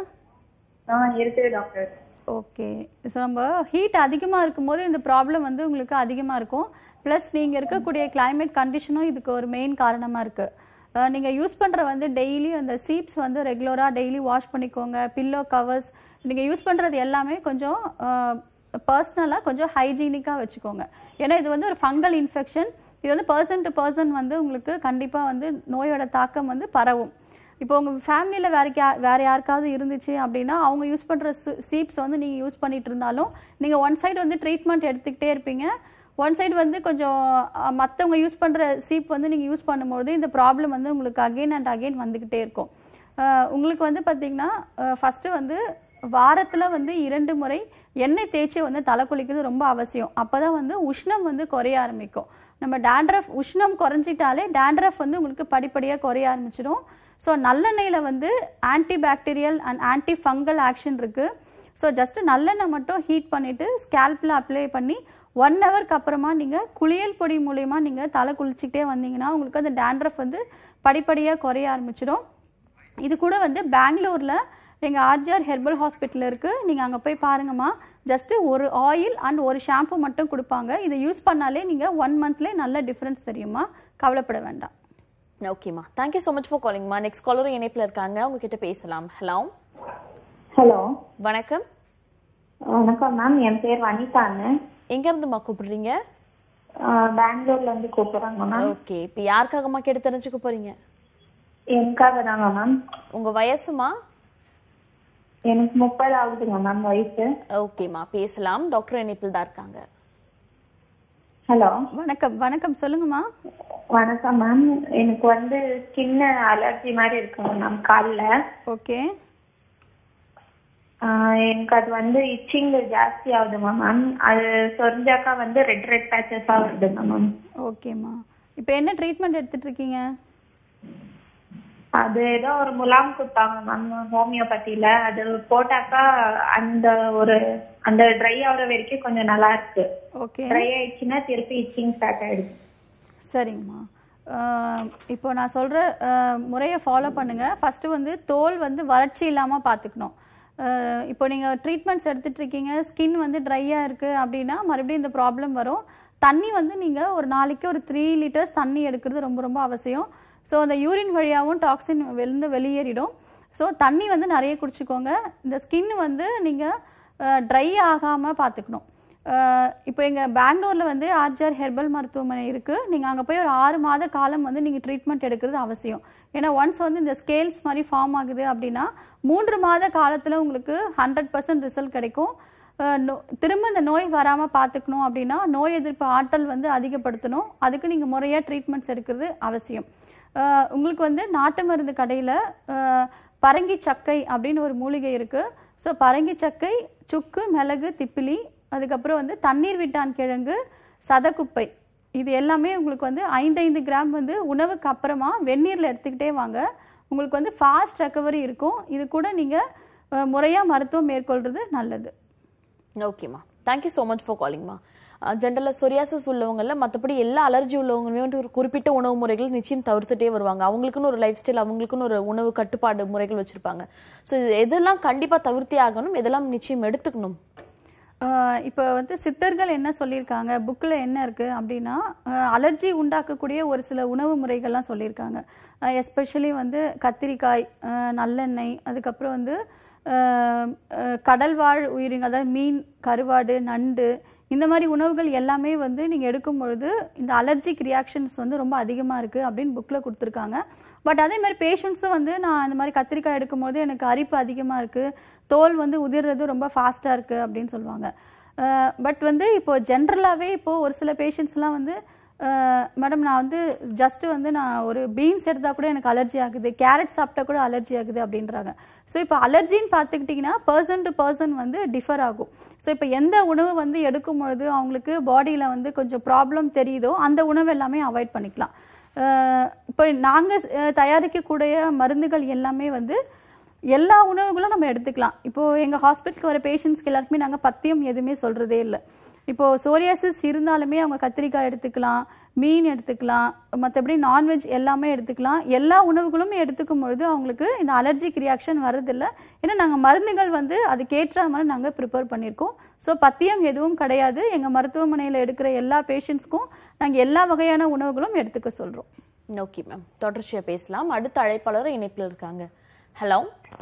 ஆ இருக்குது டாக்டர் ஓகே ஸோ நம்ம ஹீட் அதிகமாக இருக்கும்போது இந்த ப்ராப்ளம் வந்து உங்களுக்கு அதிகமாக இருக்கும் ப்ளஸ் நீங்கள் இருக்கக்கூடிய climate கண்டிஷனும் இதுக்கு ஒரு மெயின் காரணமாக இருக்குது நீங்கள் யூஸ் பண்ணுற வந்து டெய்லி அந்த சீப்ஸ் வந்து ரெகுலராக டெய்லி வாஷ் பண்ணிக்கோங்க பில்லோ கவர்ஸ் நீங்கள் யூஸ் பண்ணுறது எல்லாமே கொஞ்சம் பர்சனலாக கொஞ்சம் ஹைஜீனிக்காக வச்சுக்கோங்க ஏன்னா இது வந்து ஒரு ஃபங்கல் இன்ஃபெக்ஷன் இது வந்து பர்சன் டு பர்சன் வந்து உங்களுக்கு கண்டிப்பாக வந்து நோயோட தாக்கம் வந்து பரவும் இப்போ உங்கள் ஃபேமிலியில் வேற யா வேற யாருக்காவது இருந்துச்சு அப்படின்னா அவங்க யூஸ் பண்ணுற சீப்ஸ் வந்து நீங்கள் யூஸ் பண்ணிட்டு இருந்தாலும் நீங்கள் ஒன் சைடு வந்து ட்ரீட்மெண்ட் எடுத்துக்கிட்டே இருப்பீங்க ஒன் சைடு வந்து கொஞ்சம் மற்றவங்க யூஸ் பண்ணுற சீப் வந்து நீங்கள் யூஸ் பண்ணும்போது இந்த ப்ராப்ளம் வந்து உங்களுக்கு அகெயின் அண்ட் அகெயின் வந்துக்கிட்டே இருக்கும் அஹ் உங்களுக்கு வந்து பார்த்தீங்கன்னா ஃபஸ்ட்டு வந்து வாரத்தில் வந்து இரண்டு முறை எண்ணெய் தேய்ச்சி வந்து தலை குளிக்கிறது ரொம்ப அவசியம் அப்போ தான் வந்து உஷ்ணம் வந்து குறைய ஆரம்பிக்கும் நம்ம டேண்ட்ரஃப் உஷ்ணம் குறைஞ்சிட்டாலே டேண்ட்ரஃப் வந்து உங்களுக்கு படிப்படியாக குறைய ஆரம்பிச்சிடும் ஸோ நல்லெண்ணெயில் வந்து anti bacterial and anti fungal action இருக்குது ஸோ ஜஸ்ட் நல்லெண்ணெய் மட்டும் ஹீட் பண்ணிவிட்டு ஸ்கேல்பில் அப்ளை பண்ணி ஒன் ஹவருக்கு அப்புறமா நீங்கள் குளியல் பொடி மூலயமா நீங்கள் தலை குளிச்சுக்கிட்டே வந்தீங்கன்னா உங்களுக்கு அந்த டேண்ட்ரஃப் வந்து படிப்படியாக குறைய ஆரம்பிச்சிடும் இது கூட வந்து பெங்களூரில் எங்கள் ஆர்ஜிஆர் ஹெர்பல் ஹாஸ்பிட்டல் இருக்குது நீங்கள் அங்கே போய் பாருங்கம்மா ஜஸ்ட் ஒரு ஆயில் அண்ட் ஒரு ஷாம்பு மட்டும் கொடுப்பாங்க இதை யூஸ் பண்ணாலே நீங்கள் ஒன் மந்த்லேயே நல்ல டிஃப்ரென்ஸ் தெரியுமா கவலைப்பட வேண்டாம் ஓகேம்மா தேங்க்யூ ஸோ மச் ஃபார் காலிங்மா நெக்ஸ்ட் காலரும் இணைப்பில் இருக்காங்க அவங்க கிட்ட பேசலாம் ஹலோ ஹலோ வணக்கம் வணக்கம் மேம் என் பேர் வனிதான்னு எங்க இருந்துமா கூப்பிடுறீங்க ஆஹ் பெங்களூர்ல இருந்து கூப்பிடுறாங்க மேம் ஓகே இப்போ யாருக்காகமா கேட்டு தெரிஞ்சுக்க போறீங்க எனக்காக தாங்க மேம் உங்க வயசுமா எனக்கு முப்பது ஆகுதுங்க மேம் வயசு ஓகேம்மா பேசலாம் டாக்டர் இணைப்பில் தான் இருக்காங்க ஹலோ வணக்கம் வணக்கம் சொல்லுங்கம்மா வணக்கம் மேம் எனக்கு வந்து ஸ்கின் அலர்ஜி மாதிரி இருக்குங்க மேம் காலில் ஓகே எனக்கு அது வந்து இச்சிங் ஜாஸ்தி ஆகுதுமா மேம் அது சொரிஞ்சாக்கா வந்து ரெட் ரெட் பேச்சஸாக வருதுங்க மேம் ஓகேம்மா இப்போ என்ன ட்ரீட்மெண்ட் எடுத்துட்டு இருக்கீங்க அது ஏதோ ஒரு முலாம் கொடுத்தாங்க மேம் ஹோமியோபதியில அது போட்டாக்கா அந்த ஒரு அந்த ட்ரை ஆகுற வரைக்கும் கொஞ்சம் நல்லா இருக்கு ஓகே ட்ரை ஆயிடுச்சுன்னா திருப்பி இச்சிங் ஸ்டார்ட் ஆயிடுச்சு சரிங்கம்மா ஆஹ் இப்போ நான் சொல்கிற முறையை ஃபாலோ பண்ணுங்கள் ஃபஸ்ட்டு வந்து தோல் வந்து வறட்சி இல்லாமல் பார்த்துக்கணும் ஆஹ் இப்போ நீங்கள் ட்ரீட்மெண்ட்ஸ் எடுத்துட்டு இருக்கீங்க ஸ்கின் வந்து ட்ரையாக இருக்குது அப்படின்னா மறுபடியும் இந்த ப்ராப்ளம் வரும் தண்ணி வந்து நீங்கள் ஒரு நாளைக்கு ஒரு த்ரீ லிட்டர்ஸ் தண்ணி எடுக்கிறது ரொம்ப ரொம்ப அவசியம் ஸோ அந்த யூரின் வழியாகவும் டாக்ஸின் வெளிந்து வெளியேறிடும் ஸோ தண்ணி வந்து நிறைய குடிச்சுக்கோங்க இந்த ஸ்கின் வந்து நீங்கள் ட்ரை ஆகாமல் பார்த்துக்கணும் அஹ் இப்போ எங்கள் பெங்களூரில் வந்து ஆர்ஜிஆர் ஹெர்பல் மருத்துவமனை இருக்குது நீங்கள் அங்கே போய் ஒரு ஆறு மாத காலம் வந்து நீங்கள் ட்ரீட்மெண்ட் எடுக்கிறது அவசியம் ஏன்னா ஒன்ஸ் வந்து இந்த ஸ்கேல்ஸ் மாதிரி ஃபார்ம் ஆகுது அப்படின்னா மூன்று மாத காலத்தில் உங்களுக்கு ஹண்ட்ரட் பர்சன்ட் ரிசல்ட் கிடைக்கும் அஹ் நோ- திரும்ப இந்த நோய் வராமல் பார்த்துக்கணும் அப்படின்னா நோய் எதிர்ப்பு ஆற்றல் வந்து அதிகப்படுத்தணும் அதுக்கு நீங்கள் முறையாக ட்ரீட்மெண்ட்ஸ் எடுக்கிறது அவசியம் அஹ் உங்களுக்கு வந்து நாட்டு மருந்து கடையில் பரங்கி சக்கை அப்படின்னு ஒரு மூலிகை இருக்குது ஸோ பரங்கி சக்கை சுக்கு மிளகு திப்பிலி அதுக்கப்புறம் வந்து தண்ணீர் விட்டான் கிழங்கு சதக்குப்பை இது எல்லாமே உங்களுக்கு வந்து ஐந்தைந்து கிராம் வந்து உணவுக்கு அப்புறமா வெந்நீரில் எடுத்துக்கிட்டே வாங்க உங்களுக்கு வந்து ஃபாஸ்ட் ரெக்கவரி இருக்கும் இது கூட நீங்கள் முறையாக மருத்துவம் மேற்கொள்றது நல்லது ஓகேம்மா தேங்க்யூ ஸோ மச் ஃபார் காலிங்மா ஜென்ரலாக சொரியாசிஸ் உள்ளவங்கள மற்றபடி எல்லா அலர்ஜி உள்ளவங்களுமே வந்து ஒரு குறிப்பிட்ட உணவு முறைகள் நிச்சயம் தவிர்த்துட்டே வருவாங்க அவங்களுக்குன்னு ஒரு லைஃப் ஸ்டைல் அவங்களுக்குன்னு ஒரு உணவு கட்டுப்பாடு முறைகள் வச்சிருப்பாங்க ஸோ எதெல்லாம் கண்டிப்பாக தவிர்த்தே ஆகணும் எதெல்லாம் நிச்சயம் எடுத்துக்கணும் ஆஹ் இப்போ வந்து சித்தர்கள் என்ன சொல்லியிருக்காங்க புக்கில் என்ன இருக்குது அப்படின்னா அலர்ஜி உண்டாக்கக்கூடிய ஒரு சில உணவு முறைகள்லாம் சொல்லியிருக்காங்க எஸ்பெஷலி வந்து கத்திரிக்காய் ஆஹ் நல்லெண்ணெய் அதுக்கப்புறம் வந்து ஆஹ் ஆஹ் கடல்வாழ் உயிரினங்கள் அதாவது மீன் கருவாடு நண்டு இந்த மாதிரி உணவுகள் எல்லாமே வந்து நீங்கள் எடுக்கும் பொழுது இந்த அலர்ஜிக் ரியாக்ஷன்ஸ் வந்து ரொம்ப அதிகமாக இருக்குது அப்படின்னு புக்கில் கொடுத்துருக்காங்க பட் அதே மாதிரி பேஷண்ட்ஸும் வந்து நான் இந்த மாதிரி கத்திரிக்காய் எடுக்கும்போது எனக்கு அரிப்பு அதிகமாக இருக்குது தோல் வந்து உதிர்றது ரொம்ப ஃபாஸ்ட்டாக இருக்குது அப்படின்னு சொல்லுவாங்க பட் வந்து இப்போ ஜென்ரலாகவே இப்போ ஒரு சில பேஷண்ட்ஸ்லாம் வந்து மேடம் நான் வந்து ஜஸ்ட் வந்து நான் ஒரு பீன்ஸ் எடுத்தால் கூட எனக்கு அலர்ஜி ஆகுது கேரட் சாப்பிட்டா கூட அலர்ஜி ஆகுது அப்படின்றாங்க ஸோ இப்போ அலர்ஜின்னு பார்த்துக்கிட்டிங்கன்னா பர்சன் டு பர்சன் வந்து டிஃபர் ஆகும் ஸோ இப்போ எந்த உணவு வந்து எடுக்கும் பொழுது அவங்களுக்கு பாடியில் வந்து கொஞ்சம் ப்ராப்ளம் தெரியுதோ அந்த உணவு எல்லாமே அவாய்ட் பண்ணிக்கலாம் அஹ் இப்போ நாங்கள் தயாரிக்கக்கூடிய மருந்துகள் எல்லாமே வந்து எல்லா உணவுகளும் நம்ம எடுத்துக்கலாம் இப்போ எங்கள் ஹாஸ்பிட்டலுக்கு வர பேஷண்ட்ஸ்க்கு எல்லாருக்குமே நாங்கள் பத்தியம் எதுவுமே சொல்கிறதே இல்லை இப்போ சோரியாசிஸ் இருந்தாலுமே அவங்க கத்திரிக்காய் எடுத்துக்கலாம் மீன் எடுத்துக்கலாம் மற்றபடி நான்வெஜ் எல்லாமே எடுத்துக்கலாம் எல்லா உணவுகளும் எடுத்துக்கும் பொழுது அவங்களுக்கு இந்த அலர்ஜிக் ரியாக்ஷன் வர்றதில்ல ஏன்னா நாங்கள் மருந்துகள் வந்து அதுக்கேற்ற மாதிரி நாங்கள் ப்ரிப்பேர் பண்ணியிருக்கோம் ஸோ பத்தியம் எதுவும் கிடையாது எங்கள் மருத்துவமனையில் எடுக்கிற எல்லா பேஷண்ட்ஸ்க்கும் நாங்கள் எல்லா வகையான உணவுகளும் எடுத்துக்க சொல்கிறோம் ஓகே மேம் தொடர்ச்சியாக பேசலாம் அடுத்த அழைப்பாளர் இணைப்பில் இருக்காங்க ஹலோ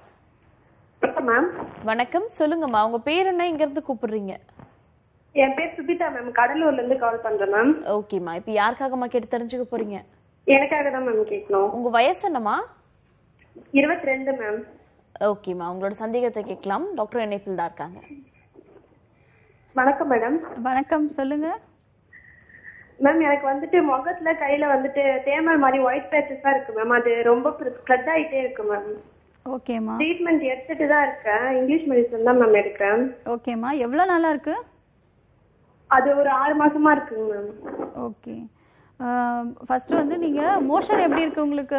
வணக்கம் மேம் வணக்கம் சொல்லுங்கம்மா உங்க பேர் என்ன இங்கேருந்து கூப்பிடுறீங்க என் பேர் சுபிதா மேம் கடலூர்ல இருந்து கால் பண்றேன் மேம் ஓகேம்மா இப்போ யாருக்காகம்மா கேட்டு தெரிஞ்சுக்க போறீங்க எனக்காக தான் மேம் கேட்கணும் உங்க வயசு என்னம்மா இருபத்தி ரெண்டு மேம் ஓகேம்மா உங்களோட சந்தேகத்தை கேட்கலாம் டாக்டர் இணைப்பில் தான் இருக்காங்க வணக்கம் மேடம் வணக்கம் சொல்லுங்கள் மேம் எனக்கு வந்துட்டு முகத்துல கையில வந்துட்டு தேமல் மாதிரி ஒயிட் பேச்சஸா இருக்கு மேம் அது ரொம்ப ஸ்ப்ரெட் ஆயிட்டே இருக்கு மேம் ஓகேம்மா ட்ரீட்மெண்ட் எடுத்துட்டு தான் இருக்கேன் இங்கிலீஷ் மெடிசன் தான் மேம் எடுக்கிறேன் ஓகேம்மா எவ்வளோ நாளாக இருக்குது அது ஒரு ஆறு மாசமா இருக்குங்க மேம் ஓகே ஃபர்ஸ்ட் வந்து நீங்கள் மோஷன் எப்படி இருக்கு உங்களுக்கு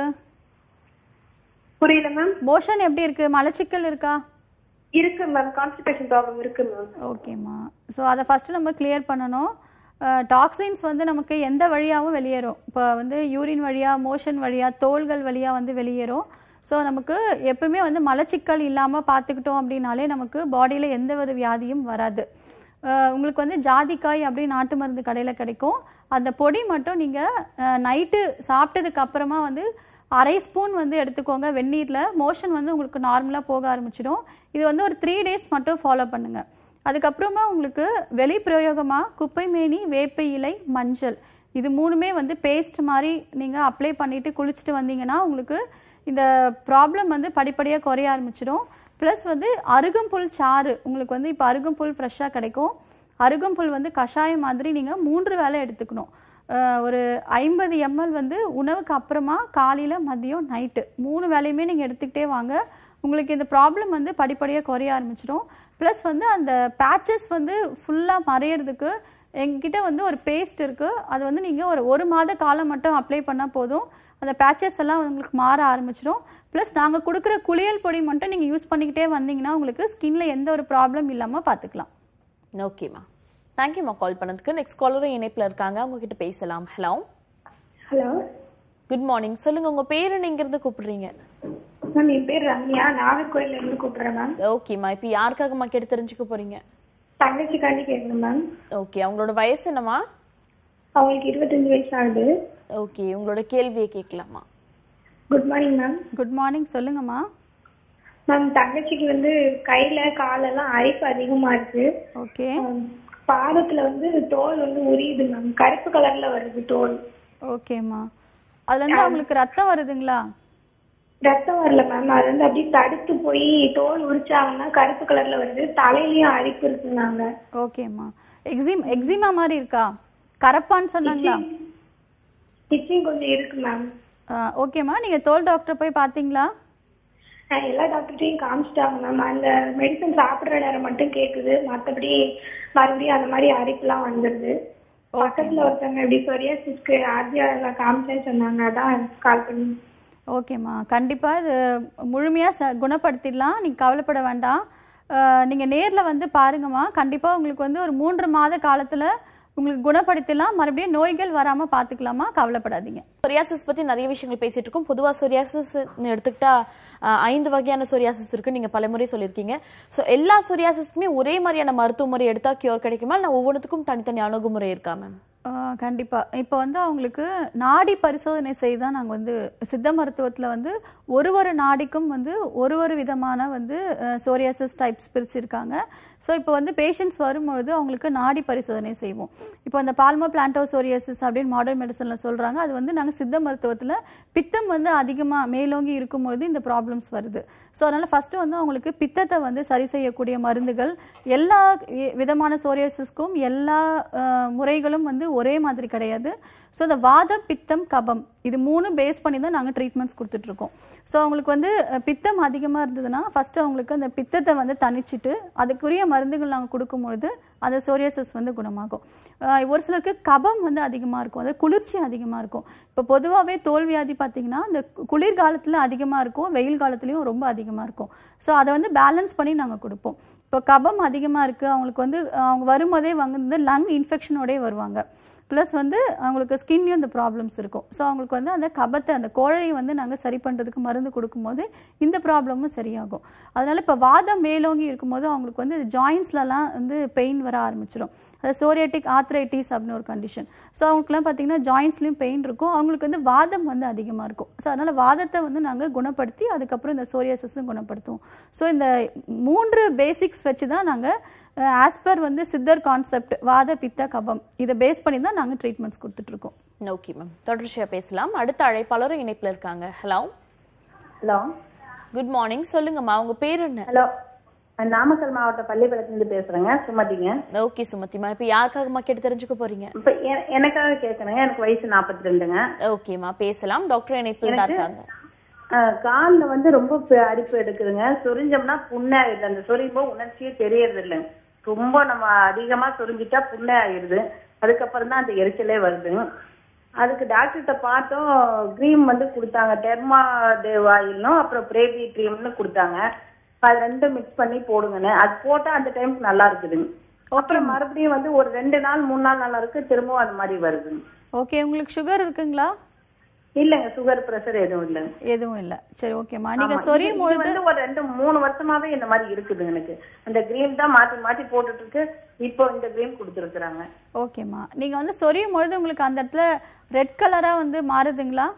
புரியல மேம் மோஷன் எப்படி இருக்கு மலச்சிக்கல் இருக்கா இருக்கு மேம் கான்ஸ்டிபேஷன் ப்ராப்ளம் இருக்கு மேம் ஓகேம்மா ஸோ அதை ஃபஸ்ட்டு நம்ம கிளியர் பண்ணணும் டாக்ஸின்ஸ் வந்து நமக்கு எந்த வழியாகவும் வெளியேறும் இப்போ வந்து யூரின் வழியாக மோஷன் வழியாக தோள்கள் வழியாக வந்து வெளியேறும் ஸோ நமக்கு எப்பவுமே வந்து மலச்சிக்கல் இல்லாமல் பார்த்துக்கிட்டோம் அப்படின்னாலே நமக்கு பாடியில் எந்த ஒரு வியாதியும் வராது அஹ் உங்களுக்கு வந்து ஜாதிக்காய் அப்படி நாட்டு மருந்து கடையில் கிடைக்கும் அந்த பொடி மட்டும் நீங்கள் நைட்டு சாப்பிட்டதுக்கு அப்புறமா வந்து அரை ஸ்பூன் வந்து எடுத்துக்கோங்க வெந்நீரில் மோஷன் வந்து உங்களுக்கு நார்மலாக போக ஆரம்பிச்சிடும் இது வந்து ஒரு த்ரீ டேஸ் மட்டும் ஃபாலோ பண்ணுங்க அதுக்கப்புறமா உங்களுக்கு வெளி பிரயோகமாக குப்பைமேனி வேப்ப இலை மஞ்சள் இது மூணுமே வந்து பேஸ்ட் மாதிரி நீங்கள் அப்ளை பண்ணிட்டு குளிச்சுட்டு வந்தீங்கன்னா உங்களுக்கு இந்த ப்ராப்ளம் வந்து படிப்படியாக குறைய ஆரம்பிச்சிடும் ப்ளஸ் வந்து அருகம்புல் சாறு உங்களுக்கு வந்து இப்போ அருகம்புல் ஃப்ரெஷ்ஷாக கிடைக்கும் அருகம்புல் வந்து கஷாயம் மாதிரி நீங்கள் மூன்று வேளை எடுத்துக்கணும் அஹ் ஒரு ஐம்பது எம்எல் வந்து உணவுக்கு அப்புறமா காலையில் மதியம் நைட்டு மூணு வேலையுமே நீங்கள் எடுத்துக்கிட்டே வாங்க உங்களுக்கு இந்த ப்ராப்ளம் வந்து படிப்படியாக குறைய ஆரம்பிச்சிடும் ப்ளஸ் வந்து அந்த பேச்சஸ் வந்து ஃபுல்லாக மறையிறதுக்கு எங்ககிட்ட வந்து ஒரு பேஸ்ட் இருக்குது அது வந்து நீங்கள் ஒரு ஒரு மாத காலம் மட்டும் அப்ளை பண்ணால் போதும் அந்த பேச்சஸ் எல்லாம் உங்களுக்கு மாற ஆரம்பிச்சிடும் ப்ளஸ் நாங்கள் கொடுக்குற குளியல் பொடி மட்டும் நீங்கள் யூஸ் பண்ணிக்கிட்டே வந்தீங்கன்னா உங்களுக்கு ஸ்கின்ல எந்த ஒரு ப்ராப்ளம் இல்லாமல் பார்த்துக்கலாம் ஓகேம்மா தேங்க்யூம்மா கால் பண்ணதுக்கு நெக்ஸ்ட் காலரும் இணைப்பில் இருக்காங்க அவங்க கிட்ட பேசலாம் ஹலோ ஹலோ குட் மார்னிங் சொல்லுங்க உங்க பேர் என்னங்கிறது கூப்பிடுறீங்க மேம் என் பேர் ரம்யா நாகர்கோயில்ல இருந்து கூப்பிடுறேன் மேம் ஓகேம்மா இப்போ யாருக்காகம்மா கேட்டு தெரிஞ்சுக்க போறீங்க தங்கச்சிக்காண்டி கேட்கணும் மேம் ஓகே அவங்களோட வயசு என்னம்மா அவங்களுக்கு இருபத்தஞ்சு வயசு ஆகுது ஓகே உங்களோட கேள்வியை கேட்கலாமா good morning ma'am good morning சொல்லுங்கம்மா மேம் தங்கச்சிக்கு வந்து கையில காலெல்லாம் அரிப்பு அதிகமா இருக்கு ஓகே ஆம், பாதத்துல வந்து தோல் வந்து உரியுது மேம் கருப்பு கலர்ல வருது தோல் ஓகேம்மா அதுலேருந்து அவங்களுக்கு ரத்தம் வருதுங்களா ரத்தம் வரல மேம் அது வந்து அப்படியே தடுத்து போய் தோல் உரிச்சாங்கன்னா கருப்பு கலர்ல வருது தலையிலயும் அரிப்பு இருக்குனாங்க ஓகேம்மா எக்ஸிம் எக்ஸிமா மாதிரி இருக்கா கரப்பான்னு சொன்னாங்களா ஸ்டிச்சிங் கொஞ்சம் இருக்கு மேம் ஆ, ஓகேம்மா நீங்கள் தோல் டாக்டர் போய் பார்த்தீங்களா எல்லா டாக்டர்கிட்டையும் காமிச்சிட்டாங்க மேம் அந்த மெடிசன் சாப்பிடுற நேரம் மட்டும் கேக்குது மத்தபடி மறுபடியும் அந்த மாதிரி அரிப்புலாம் வந்துருது பக்கத்துல ஒருத்தவங்க இப்படி சொரியாசிஸ்க்கு ஆர்ஜிஆர்ல காமிச்சேன்னு சொன்னாங்க அதான் கால் பண்ணி ஓகேம்மா கண்டிப்பாக இது முழுமையாக ச குணப்படுத்திடலாம் நீங்கள் கவலைப்பட வேண்டாம் நீங்கள் நேரில் வந்து பாருங்கம்மா கண்டிப்பாக உங்களுக்கு வந்து ஒரு மூன்று மாத காலத்தில் உங்களுக்கு குணப்படுத்திடலாம் மறுபடியும் நோய்கள் வராமல் பார்த்துக்கலாமா கவலைப்படாதீங்க சொரியாசிஸ் பத்தி நிறைய விஷயங்கள் பேசிட்டு இருக்கோம் பொதுவா சொரியாசிஸ் எடுத்துக்கிட்டா அஹ், ஐந்து வகையான சொரியாசிஸ் இருக்கு நீங்க பலமுறை சொல்லியிருக்கீங்க சோ எல்லா சொரியாசிஸ்க்குமே ஒரே மாதிரியான மருத்துவ முறை எடுத்தா கியூர் கிடைக்குமா இல்ல ஒவ்வொன்றுத்துக்கும் தனித்தனி அணுகுமுறை இருக்கா மேம் ஆ, கண்டிப்பா இப்போ வந்து அவங்களுக்கு நாடி பரிசோதனை செய்து தான் நாங்கள் வந்து சித்த மருத்துவத்தில் வந்து ஒரு ஒரு நாடிக்கும் வந்து ஒரு ஒரு விதமான வந்து சோரியாசிஸ் டைப்ஸ் பிரிச்சிருக்காங்க ஸோ இப்போ வந்து பேஷண்ட்ஸ் வரும்பொழுது அவங்களுக்கு நாடி பரிசோதனை செய்வோம் இப்போ அந்த பால்மோ பிளான்டோ சோரியாசிஸ் அப்படின்னு மாடர்ன் மெடிசனில் சொல்கிறாங்க அது வந்து நாங்கள் சித்த மருத்துவத்தில் பித்தம் வந்து அதிகமாக மேலோங்கி இருக்கும்பொழுது இந்த ப்ராப்ளம்ஸ் வருது ஸோ அதனால் ஃபஸ்ட்டு வந்து அவங்களுக்கு பித்தத்தை வந்து சரி செய்யக்கூடிய மருந்துகள் எல்லா வி- விதமான சோரியாசிஸ்க்கும் எல்லா அஹ், முறைகளும் வந்து ஒரே மாதிரி கிடையாது ஸோ இந்த வாதம் பித்தம் கபம் இது மூணு பேஸ் பண்ணி தான் நாங்கள் ட்ரீட்மெண்ட்ஸ் கொடுத்துட்ருக்கோம் ஸோ அவங்களுக்கு வந்து அஹ், பித்தம் அதிகமாக இருந்ததுன்னா ஃபஸ்ட்டு அவங்களுக்கு அந்த பித்தத்தை வந்து தணிச்சிட்டு அதுக்குரிய மருந்துகள் நாங்கள் கொடுக்கும்பொழுது அந்த சோரியாசிஸ் வந்து குணமாகும் அஹ், ஒரு சிலருக்கு கபம் வந்து அதிகமாக இருக்கும் அது குளிர்ச்சி அதிகமாக இருக்கும் இப்போ பொதுவாகவே தோல்வியாதி பார்த்தீங்கன்னா இந்த கு- குளிர்காலத்தில் அதிகமாக இருக்கும் வெயில் காலத்துலேயும் ரொம்ப அதிகமாக இருக்கும் ஸோ அதை வந்து பேலன்ஸ் பண்ணி நாங்கள் கொடுப்போம் இப்போ கபம் அதிகமாக இருக்குது அவங்களுக்கு வந்து அஹ், அவங்க வரும்போதே வந்து லங் இன்ஃபெக்ஷனோடே வருவாங்க ப்ளஸ் வந்து அவங்களுக்கு ஸ்கின்லேயும் இந்த ப்ராப்ளம்ஸ் இருக்கும் ஸோ அவங்களுக்கு வந்து அந்த கபத்தை அந்த கோழையை வந்து நாங்கள் சரி பண்ணுறதுக்கு மருந்து கொடுக்கும்போது இந்த ப்ராப்ளமும் சரியாகும் அதனால இப்போ வாதம் மேலோங்கி இருக்கும்போது அவங்களுக்கு வந்து ஜாயின்ஸ்லலாம் வந்து பெயின் வர ஆரம்பிச்சிடும் அது சோரியாட்டிக் ஆத்ரைட்டிஸ் அப்படின்னு ஒரு கண்டிஷன் ஸோ அவங்களுக்குலாம் பார்த்தீங்கன்னா ஜாயின்ஸ்லையும் பெயின் இருக்கும் அவங்களுக்கு வந்து வாதம் வந்து அதிகமாக இருக்கும் ஸோ அதனால் வாதத்தை வந்து நாங்கள் குணப்படுத்தி அதுக்கப்புறம் இந்த சோரியாசிஸும் குணப்படுத்துவோம் ஸோ இந்த மூன்று பேசிக்ஸ் வச்சு தான் நாங்கள் ஆஸ் பர் வந்து சித்தர் கான்செப்ட் வாத பித்த கபம் இதை பேஸ் பண்ணி தான் நாங்கள் ட்ரீட்மெண்ட்ஸ் கொடுத்துட்ருக்கோம் ஓகே மேம் தொடர்ச்சியா பேசலாம் அடுத்த அழைப்பாளரும் இணைப்புல இருக்காங்க ஹலோ ஹலோ குட் மார்னிங் சொல்லுங்கம்மா உங்க பேர் என்ன ஹலோ நான் நாமக்கல் மாவட்ட பள்ளிப்பாளையத்துலேருந்து பேசுறேங்க சுமதிங்க ஓகே சுமதிமா இப்போ யாருக்காகம்மா கேட்டு தெரிஞ்சுக்க போறீங்க இப்போ எ- எனக்காக கேட்கணுங்க எனக்கு வயசு நாற்பத்தி ரெண்டுங்க ஓகேம்மா பேசலாம் டாக்டர் இணைப்பில் தான் இருக்காங்க காலில் வந்து ரொம்ப ப- அரிப்பு எடுக்குதுங்க சொரிஞ்சோம்னா புண்ணே ஆயிடுது அந்த சொரியும்போ உணர்ச்சியே தெரியறது இல்லைங்க ரொம்ப நம்ம அதிகமா சொரிஞ்சிட்டா புண்ணே ஆயிடுது அதுக்கப்புறம் தான் அந்த எரிச்சலே வருது அதுக்கு டாக்டர்கிட்ட பார்த்தோம் க்ரீம் வந்து கொடுத்தாங்க டெர்மா டேவ் ஆயிலும் அப்புறம் பிரேபி க்ரீம்னு கொடுத்தாங்க அது ரெண்டும் மிக்ஸ் பண்ணி போடுங்கன்னு அது போட்டா அந்த டைமுக்கு நல்லா இருக்குதுங்க அப்புறம் மறுபடியும் வந்து ஒரு ரெண்டு நாள் மூணு நாள் நல்லா இருக்கு திரும்பவும் அது மாதிரி வருதுங்க ஓகே உங்களுக்கு சுகர் இருக்குங்களா இல்லங்க சுகர் பிரஷர் எதுவும் இல்லைங்க எதுவும் இல்ல சரி ஓகேம்மா நீங்க ஆமா, இது- சொரியும் இது பொழுது வந்து ஒரு ரெண்டு மூணு வருஷமாவே இந்த மாதிரி இருக்குது எனக்கு அந்த கிரீம் தான் மாத்தி மாத்தி போட்டுட்டு இருக்கு இப்போ இந்த கிரீம் கொடுத்துருக்குறாங்க ஓகேம்மா நீங்க வந்து சொரியும் பொழுது உங்களுக்கு அந்த இடத்துல ரெட் கலரா வந்து மாறுதுங்களா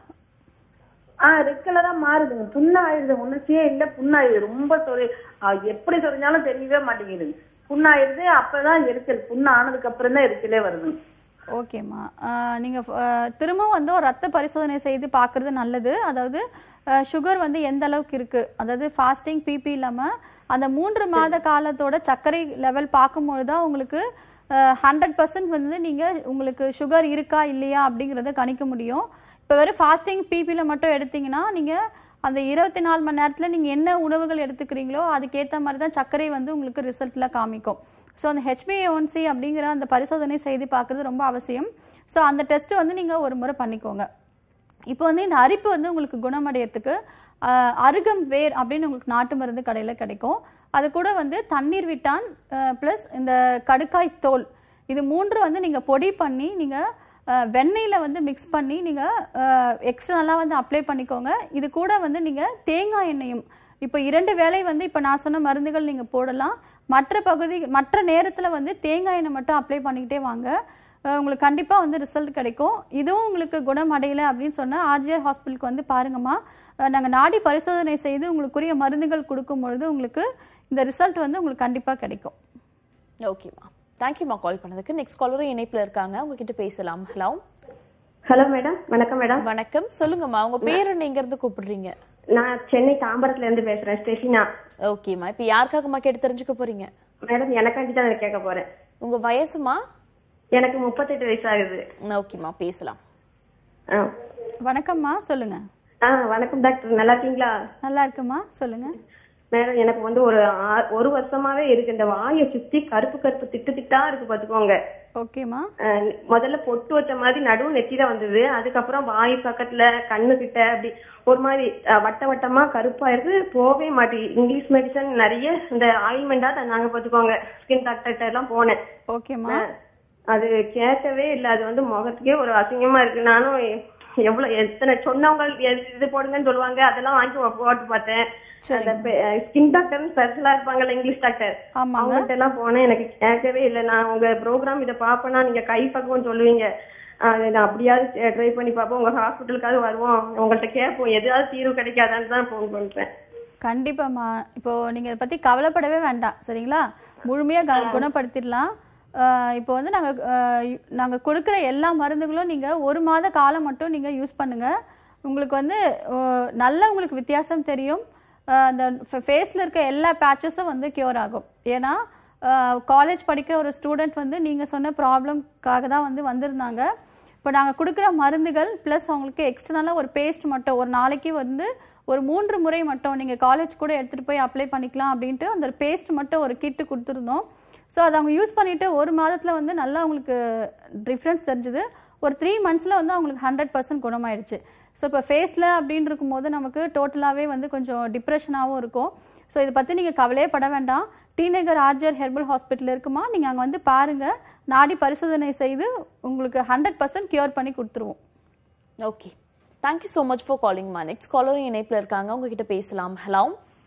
ஆ ரெட் கலரா மாறுதுங்க புண்ணாயிருது உணர்ச்சியே இல்ல புண்ணாயிருது ரொம்ப சொறி ஆ, எப்படி சொரிஞ்சாலும் தெரியவே மாட்டேங்குது புண்ணாயிருது அப்பதான் எரிச்சல் புண்ணு ஆனதுக்கு அப்புறம் தான் எரிச்சலே வருது ஓகேம்மா ஆஹ் நீங்க ஆஹ் திரும்பவும் வந்து ஒரு ரத்த பரிசோதனை செய்து பார்க்கறது நல்லது அதாவது சுகர் வந்து எந்த அளவுக்கு இருக்கு அதாவது ஃபாஸ்டிங் பிபி இல்லாம அந்த மூன்று மாத காலத்தோட சர்க்கரை லெவல் பார்க்கும்பொழுது தான் உங்களுக்கு ஹண்ட்ரட் பர்சன்ட் வந்து நீங்க உங்களுக்கு சுகர் இருக்கா இல்லையா அப்படிங்கறத கணிக்க முடியும் இப்போ வெறும் ஃபாஸ்டிங் பிபில மட்டும் எடுத்தீங்கன்னா நீங்க அந்த இருபத்தி நாலு மணி நேரத்துல நீங்க என்ன உணவுகள் எடுத்துக்கிறீங்களோ அதுக்கேத்த மாதிரி தான் சர்க்கரை வந்து உங்களுக்கு ரிசல்ட்ல காமிக்கும் ஸோ அந்த ஹெச்பிஏஒன்சி அப்படிங்கிற அந்த பரிசோதனை செய்து பார்க்கறது ரொம்ப அவசியம் ஸோ அந்த டெஸ்ட் வந்து நீங்க ஒரு முறை பண்ணிக்கோங்க இப்போ வந்து இந்த அரிப்பு வந்து உங்களுக்கு குணமடையறதுக்கு ஆஹ், அருகம் வேர் அப்படின்னு உங்களுக்கு நாட்டு மருந்து கடையில கிடைக்கும் அது கூட வந்து தண்ணீர் விட்டான் ப்ளஸ் இந்த கடுக்காய் தோல் இது மூன்று வந்து நீங்க பொடி பண்ணி நீங்க அஹ், வெண்ணெயில வந்து மிக்ஸ் பண்ணி நீங்க எக்ஸ்டர்னலாக வந்து அப்ளை பண்ணிக்கோங்க இது கூட வந்து நீங்க தேங்காய் எண்ணெயும் இப்போ இரண்டு வேளை வந்து இப்போ நான் சொன்ன மருந்துகள் நீங்க போடலாம் மற்ற பகுதி மற்ற நேரத்துல வந்து தேங்காய் எண்ணெய் மட்டும் அப்ளை பண்ணிக்கிட்டே வாங்க அஹ், உங்களுக்கு கண்டிப்பா வந்து ரிசல்ட் கிடைக்கும் இதுவும் உங்களுக்கு குணம் அடையல அப்படின்னு சொன்னா ஆர்ஜிஆர் ஹாஸ்பிட்டலுக்கு வந்து பாருங்கம்மா அஹ், நாங்க நாடி பரிசோதனை செய்து உங்களுக்குரிய மருந்துகள் கொடுக்கும் பொழுது உங்களுக்கு இந்த ரிசல்ட் வந்து உங்களுக்கு கண்டிப்பா கிடைக்கும் ஓகேம்மா தேங்க்யூம்மா கால் பண்ணதுக்கு நெக்ஸ்ட் காலரும் இணைப்புல இருக்காங்க உங்ககிட்ட பேசலாம் ஹலோ ஹலோ மேடம் வணக்கம் மேடம் வணக்கம் சொல்லுங்கம்மா உங்க பேர் என்ன எங்க இருந்து கூப்பிடுறீங்க நான் சென்னை தாம்பரத்துல இருந்து பேசுறேன் ஸ்டெஃபினா ஓகேம்மா இப்ப யாருக்காகம்மா கேட்டு தெரிஞ்சுக்க போறீங்க மேடம் எனக்காண்டி தான் நான் கேட்க போறேன் உங்க வயசுமா எனக்கு முப்பத்தெட்டு வயசு ஆகுது ஓகேம்மா பேசலாம் ஆ. வணக்கம்மா சொல்லுங்க ஆ வணக்கம் டாக்டர் நல்லா இருக்கீங்களா நல்லா இருக்குமா சொல்லுங்க மேடம் எனக்கு வந்து ஒரு ஆ- ஒரு வருஷமாவே இருக்கு இந்த வாயை சுத்தி கருப்பு கருப்பு திட்டு திட்டா இருக்கு பாத்துக்கோங்க ஓகேம்மா அஹ் முதல்ல பொட்டு வச்ச மாதிரி நடுவு நெத்தியில வந்தது அதுக்கப்புறம் வாய் பக்கத்துல கண்ணு கிட்ட அப்படி ஒரு மாதிரி அஹ், வட்ட வட்டமா கருப்பா இருக்கு போகவே மாட்டேங்குது இங்கிலீஷ் மெடிசன் நிறைய இந்த ஆயில்மெண்டா தந்தாங்க பாத்துக்கோங்க ஸ்கின் டாக்டர்கிட்ட எல்லாம் போனேன் ஓகேம்மா அது கேட்கவே இல்ல அது வந்து முகத்துக்கே ஒரு அசிங்கமா இருக்கு நானும் எ- எவ்வளவு எத்தனை சொன்னவங்க எது- இது போடுங்கன்னு சொல்லுவாங்க அதெல்லாம் வாங்கி போட்டு பார்த்தேன் அந்த ஸ்கின் டாக்டர் ஸ்பெஷலா இருப்பாங்கல்ல இங்கிலீஷ் டாக்டர் ஆமாங்க. அவங்கள்ட்ட எல்லாம் போனேன் எனக்கு கேட்கவே இல்லை நான் உங்க ப்ரோக்ராம் இதை பார்ப்பேன்னா நீங்க கை பக்குவம் சொல்லுவீங்க அது நான் அப்படியாவது ட்ரை பண்ணி பார்ப்போம் உங்க ஹாஸ்பிட்டலுக்காவது வருவோம் உங்கள்ட்ட கேட்போம் எதாவது தீர்வு கிடைக்காதான்னு தான் ஃபோன் பண்றேன் கண்டிப்பாம்மா இப்போ நீங்க இதை பத்தி கவலைப்படவே வேண்டாம் சரிங்களா முழுமையா க- குணப்படுத்திடலாம் ஆஹ் இப்போ வந்து நாங்க ஆஹ் யு- நாங்க கொடுக்குற எல்லா மருந்துகளும் நீங்க ஒரு மாத காலம் மட்டும் நீங்க யூஸ் பண்ணுங்க உங்களுக்கு வந்து ஆஹ் நல்ல உங்களுக்கு வித்தியாசம் தெரியும் ஆஹ் அந்த ஃபேஸ்ல இருக்க எல்லா பேச்சஸும் வந்து கியூர் ஆகும் ஏன்னா காலேஜ் படிக்கிற ஒரு ஸ்டூடெண்ட் வந்து நீங்க சொன்ன ப்ராப்ளம்காக தான் வந்து வந்திருந்தாங்க இப்போ நாங்கள் கொடுக்குற மருந்துகள் ப்ளஸ் அவங்களுக்கு எக்ஸ்டர்னலாக ஒரு பேஸ்ட் மட்டும் ஒரு நாளைக்கு வந்து ஒரு மூன்று முறை மட்டும் நீங்கள் காலேஜ் கூட எடுத்துகிட்டு போய் அப்ளை பண்ணிக்கலாம் அப்படின்ட்டு அந்த பேஸ்ட் மட்டும் ஒரு கிட்டு கொடுத்துருந்தோம் ஸோ அதை அவங்க யூஸ் பண்ணிட்டு ஒரு மாதத்தில் வந்து நல்லா அவங்களுக்கு டிஃப்ரென்ஸ் தெரிஞ்சுது ஒரு த்ரீ மந்த்ஸில் வந்து அவங்களுக்கு ஹண்ட்ரட் பர்சன்ட் குணமாயிடுச்சு ஸோ இப்போ ஃபேஸில் அப்படின்னு இருக்கும்போது நமக்கு டோட்டலாகவே வந்து கொஞ்சம் டிப்ரெஷனாகவும் இருக்கும் ஸோ இதை பற்றி நீங்கள் கவலையே பட வேண்டாம் டிநகர் ஆர்ஜர் ஹெர்பல் ஹாஸ்பிட்டல் இருக்குமா நீங்கள் அங்கே வந்து பாருங்கள் நாடி பரிசோதனை செய்து உங்களுக்கு ஹண்ட்ரட் பர்சன்ட் கியூர் பண்ணி கொடுத்துருவோம் okay thank you so much for காலிங்மா நெக்ஸ்ட் காலரும் இணைப்புல இருக்காங்க உங்ககிட்ட பேசலாம் ஹலோ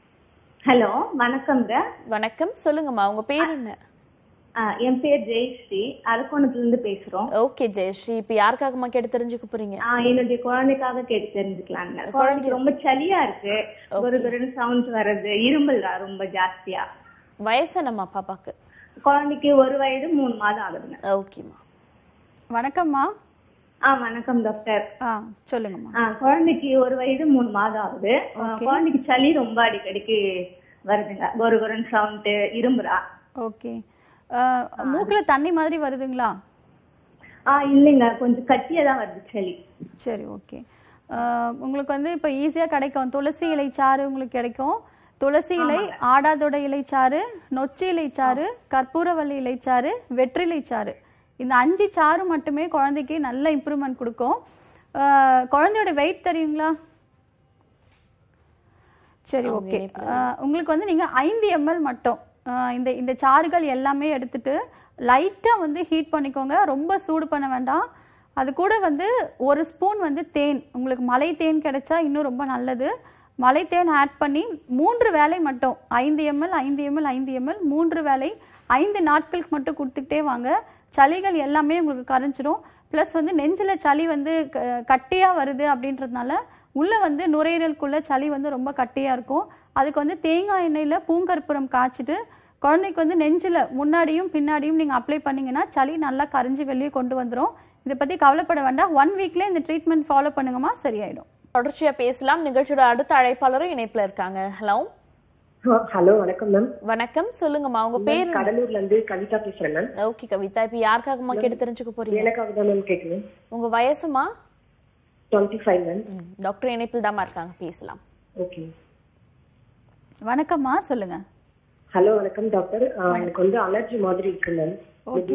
ஹலோ வணக்கம்ங்க வணக்கம் சொல்லுங்கம்மா உங்க பேர் என்ன ஆ, என் பேர் ஜெயஸ்ரீ அரக்கோணத்துல இருந்து பேசுறோம் ஓகே ஜெயஸ்ரீ இப்போ யாருக்காகம்மா கேட்டு தெரிஞ்சுக்க போறீங்க ஆ, என்னுடைய குழந்தைக்காக கேட்டு தெரிஞ்சுக்கலாங்க குழந்தைக்கு ரொம்ப சளியா இருக்கு ஒரு ஒரு சவுண்ட்ஸ் வர்றது இருமல் தான் ரொம்ப ஜாஸ்தியா வயசு என்னம்மா பாப்பாக்கு குழந்தைக்கு ஒரு வயது மூணு மாதம் ஆகுதுங்க ஓகேம்மா வணக்கம்மா ஆ வணக்கம் டாக்டர் ஆ சொல்லுங்கம்மா ஆ, குழந்தைக்கு ஒரு வயது மூணு மாதம் ஆகுது ஆ, குழந்தைக்கு சளி ரொம்ப அடிக்கடிக்கு வருதுங்க ஒரு ஒரு சவுண்ட் இரும்புறா ஓகே மூக்கில் தண்ணி மாதிரி வருதுங்களா ஆ இல்லைங்க கொஞ்சம் கட்டியா தான் வருது சளி சரி ஓகே உங்களுக்கு வந்து இப்போ ஈஸியாக கிடைக்கும் துளசி இலை சாறு உங்களுக்கு கிடைக்கும் துளசி இலை ஆடாதொடை இலைச்சாறு நொச்சி இலைச்சாறு கற்பூரவள்ளி இலைச்சாறு வெற்றிலை சாறு இந்த அஞ்சு சாறு மட்டுமே குழந்தைக்கு நல்ல இம்ப்ரூவ்மெண்ட் கொடுக்கும் ஆஹ் குழந்தையோட வெயிட் தெரியுங்களா சரி ஓகே உங்களுக்கு வந்து நீங்க ஐந்து எம்எல் மட்டும் ஆஹ் இந்த இந்த சாறுகள் எல்லாமே எடுத்துட்டு லைட்டா வந்து ஹீட் பண்ணிக்கோங்க ரொம்ப சூடு பண்ண வேண்டாம் அது கூட வந்து ஒரு ஸ்பூன் வந்து தேன் உங்களுக்கு மலை தேன் கிடைச்சா இன்னும் ரொம்ப நல்லது மலை தேன் ஆட் பண்ணி மூன்று வேளை மட்டும் ஐந்து எம்எல் ஐந்து எம்எல் ஐந்து எம்எல் மூன்று வேளை ஐந்து நாட்களுக்கு மட்டும் கொடுத்துக்கிட்டே வாங்க சளிகள் எல்லாமே உங்களுக்கு கரைஞ்சிரும் ப்ளஸ் வந்து நெஞ்சில் சளி வந்து க- கட்டியா வருது அப்படின்றதுனால உள்ள வந்து நுரையீரலுக்குள்ள சளி வந்து ரொம்ப கட்டியா இருக்கும் அதுக்கு வந்து தேங்காய் எண்ணெயில பூங்கற்புரம் காய்ச்சிட்டு குழந்தைக்கு வந்து நெஞ்சில் முன்னாடியும் பின்னாடியும் நீங்கள் அப்ளை பண்ணீங்கன்னா சளி நல்லா கரைஞ்சி வெளியே கொண்டு வந்துடும் இதை பற்றி கவலைப்பட வேண்டாம் ஒன் வீக்லேயே இந்த ட்ரீட்மெண்ட் ஃபாலோ பண்ணுங்கம்மா சரியாயிடும் தொடர்ச்சியா பேசலாம் நிகழ்ச்சியோட அடுத்த அழைப்பாளரும் இணைப்புல இருக்காங்க ஹலோ ஹலோ வணக்கம் மேம் வணக்கம் சொல்லுங்கம்மா உங்க பேர் என்ன? கடலூர்ல இருந்து கவிதா பேசுறேன் மேம் ஓகே கவிதா இப்ப யாருக்காகமா கேட்டு தெரிஞ்சுக்க போறீங்க எனக்காக தான் மேம் கேட்கணும் உங்க வயசுமா டுவெண்ட்டி ஃபைவ் மேம் ம், டாக்டர் இணைப்பில் தாம்மா இருக்காங்க பேசலாம் ஓகே வணக்கம்மா சொல்லுங்க ஹலோ வணக்கம் டாக்டர் ஆஹ், எனக்கு வந்து அலர்ஜி மாதிரி இருக்கு மேம் ஓகே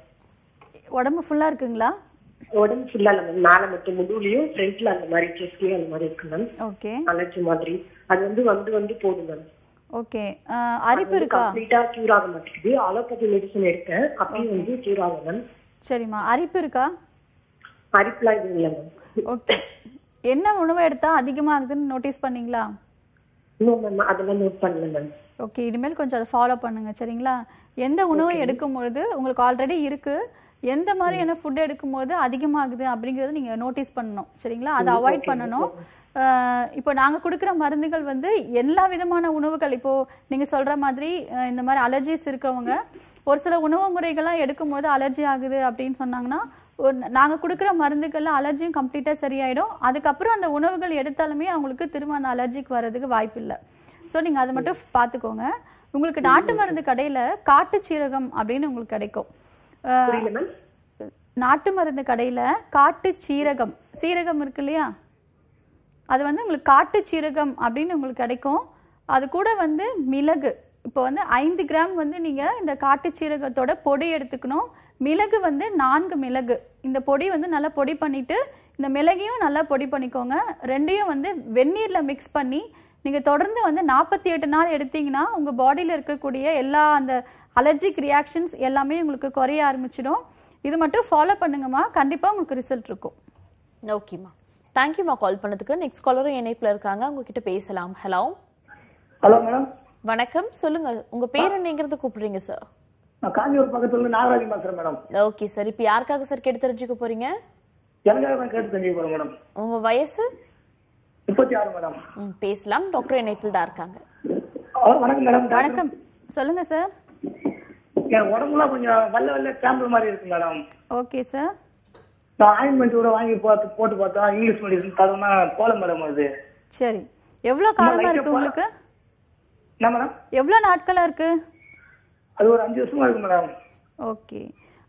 உடம்பு ஃபுல்லாக இருக்குங்களா உடம்பு ஃபுல்லா இல்ல மேம் மேல மட்டும் முதுகுலயும் ஃப்ரண்ட்ல அந்த மாதிரி செஸ்ட்லயும் அந்த மாதிரி இருக்கு மேம் ஓகே அலர்ஜி மாதிரி அது வந்து வந்து வந்து போகுது மேம் ஓகே அரிப்பு இருக்கா கம்ப்ளீட்டா கியூர் ஆக மாட்டேங்குது அலோபதி மெடிசன் எடுத்தேன் அப்பயும் வந்து கியூர் ஆகும் மேம் சரிம்மா அரிப்பு இருக்கா அரிப்புலாம் எதுவும் இல்லை மேம் ஓகே என்ன உணவு எடுத்தா அதிகமாக இருக்குதுன்னு நோட்டீஸ் பண்ணீங்களா இன்னும் மேம் அதெல்லாம் நோட் பண்ணல மேம் ஓகே இனிமேல் கொஞ்சம் அதை ஃபாலோ பண்ணுங்க சரிங்களா எந்த உணவை எடுக்கும் பொழுது உங்களுக்கு ஆல்ரெடி இருக்கு எந்த மாதிரியான ஃபுட் எடுக்கும்போது அதிகமாகுது அப்படிங்கறத நீங்க நோட்டீஸ் பண்ணணும் சரிங்களா அதை அவாய்ட் பண்ணணும் அஹ் இப்போ நாங்க கொடுக்குற மருந்துகள் வந்து எல்லா விதமான உணவுகள் இப்போ நீங்க சொல்ற மாதிரி அஹ் இந்த மாதிரி அலர்ஜிஸ் இருக்கவங்க ஒரு சில உணவு முறைகள்லாம் எடுக்கும்போது அலர்ஜி ஆகுது அப்படின்னு சொன்னாங்கன்னா ஒரு நாங்க கொடுக்குற மருந்துகள்ல அலர்ஜியும் கம்ப்ளீட்டா சரியாயிடும் அதுக்கப்புறம் அந்த உணவுகள் எடுத்தாலுமே அவங்களுக்கு திரும்ப அந்த அலர்ஜிக்கு வர்றதுக்கு வாய்ப்பு இல்லை ஸோ நீங்க அதை மட்டும் பார்த்துக்கோங்க உங்களுக்கு நாட்டு மருந்து கடையில காட்டு சீரகம் அப்படின்னு உங்களுக்கு கிடைக்கும் அஹ், புரியல மேம் நாட்டு மருந்து கடையில காட்டு சீரகம் சீரகம் இருக்கு இல்லையா அது வந்து உங்களுக்கு காட்டு சீரகம் அப்படின்னு உங்களுக்கு கிடைக்கும் அது கூட வந்து மிளகு இப்போ வந்து ஐந்து கிராம் வந்து நீங்க இந்த காட்டு சீரகத்தோட பொடி எடுத்துக்கணும் மிளகு வந்து நான்கு மிளகு இந்த பொடி வந்து நல்லா பொடி பண்ணிட்டு இந்த மிளகையும் நல்லா பொடி பண்ணிக்கோங்க ரெண்டையும் வந்து வெந்நீர்ல மிக்ஸ் பண்ணி நீங்க தொடர்ந்து வந்து நாற்பத்தி எட்டு நாள் எடுத்தீங்கன்னா உங்க பாடியில இருக்கக்கூடிய எல்லா அந்த அலர்ஜிக் ரியாக்ஷன்ஸ் எல்லாமே உங்களுக்கு குறைய ஆரம்பிச்சிடும் இது மட்டும் ஃபாலோ பண்ணுங்கம்மா கண்டிப்பா உங்களுக்கு ரிசல்ட் இருக்கும் ஓகேம்மா தேங்க்யூம்மா கால் பண்ணதுக்கு நெக்ஸ்ட் காலரும் இணைப்புல இருக்காங்க உங்ககிட்ட பேசலாம் ஹலோ ஹலோ மேடம் வணக்கம் சொல்லுங்க உங்க பேர் என்னங்கிறத கூப்பிடுறீங்க சார் நான் காஞ்சிபுரம் பக்கத்துல இருந்து நாகராஜ் பேசுறேன் மேடம் ஓகே சார் இப்போ யாருக்காக சார் கேட்டு தெரிஞ்சுக்க போறீங்க எனக்காக தான் கேட்டு தெரிஞ்சுக்க போறேன் மேடம் உங்க வயசு முப்பத்தி ஆறு மேடம் ம், பேசலாம் டாக்டர் இணைப்பில் தான் இருக்காங்க ஹலோ வணக்கம் மேடம் வணக்கம் சொல்லுங்க சார் என் உடம்புலாம் கொஞ்சம் வெள்ளை வெள்ளை சாம்பிள் மாதிரி இருக்கு மேடம் ஓகே சார் நான் ஆயின்மெண்ட் கூட வாங்கி பார்த்து போட்டு பார்த்தா இங்கிலீஷ் மெடிசன் தரவுனா போல மேடம் அது சரி எவ்வளவு காலமா light இருக்கு ஆ உங்களுக்கு என்ன மேடம் எவ்வளவு நாட்களா இருக்கு அது ஒரு அஞ்சு வருஷமா இருக்கு மேடம் ஓகே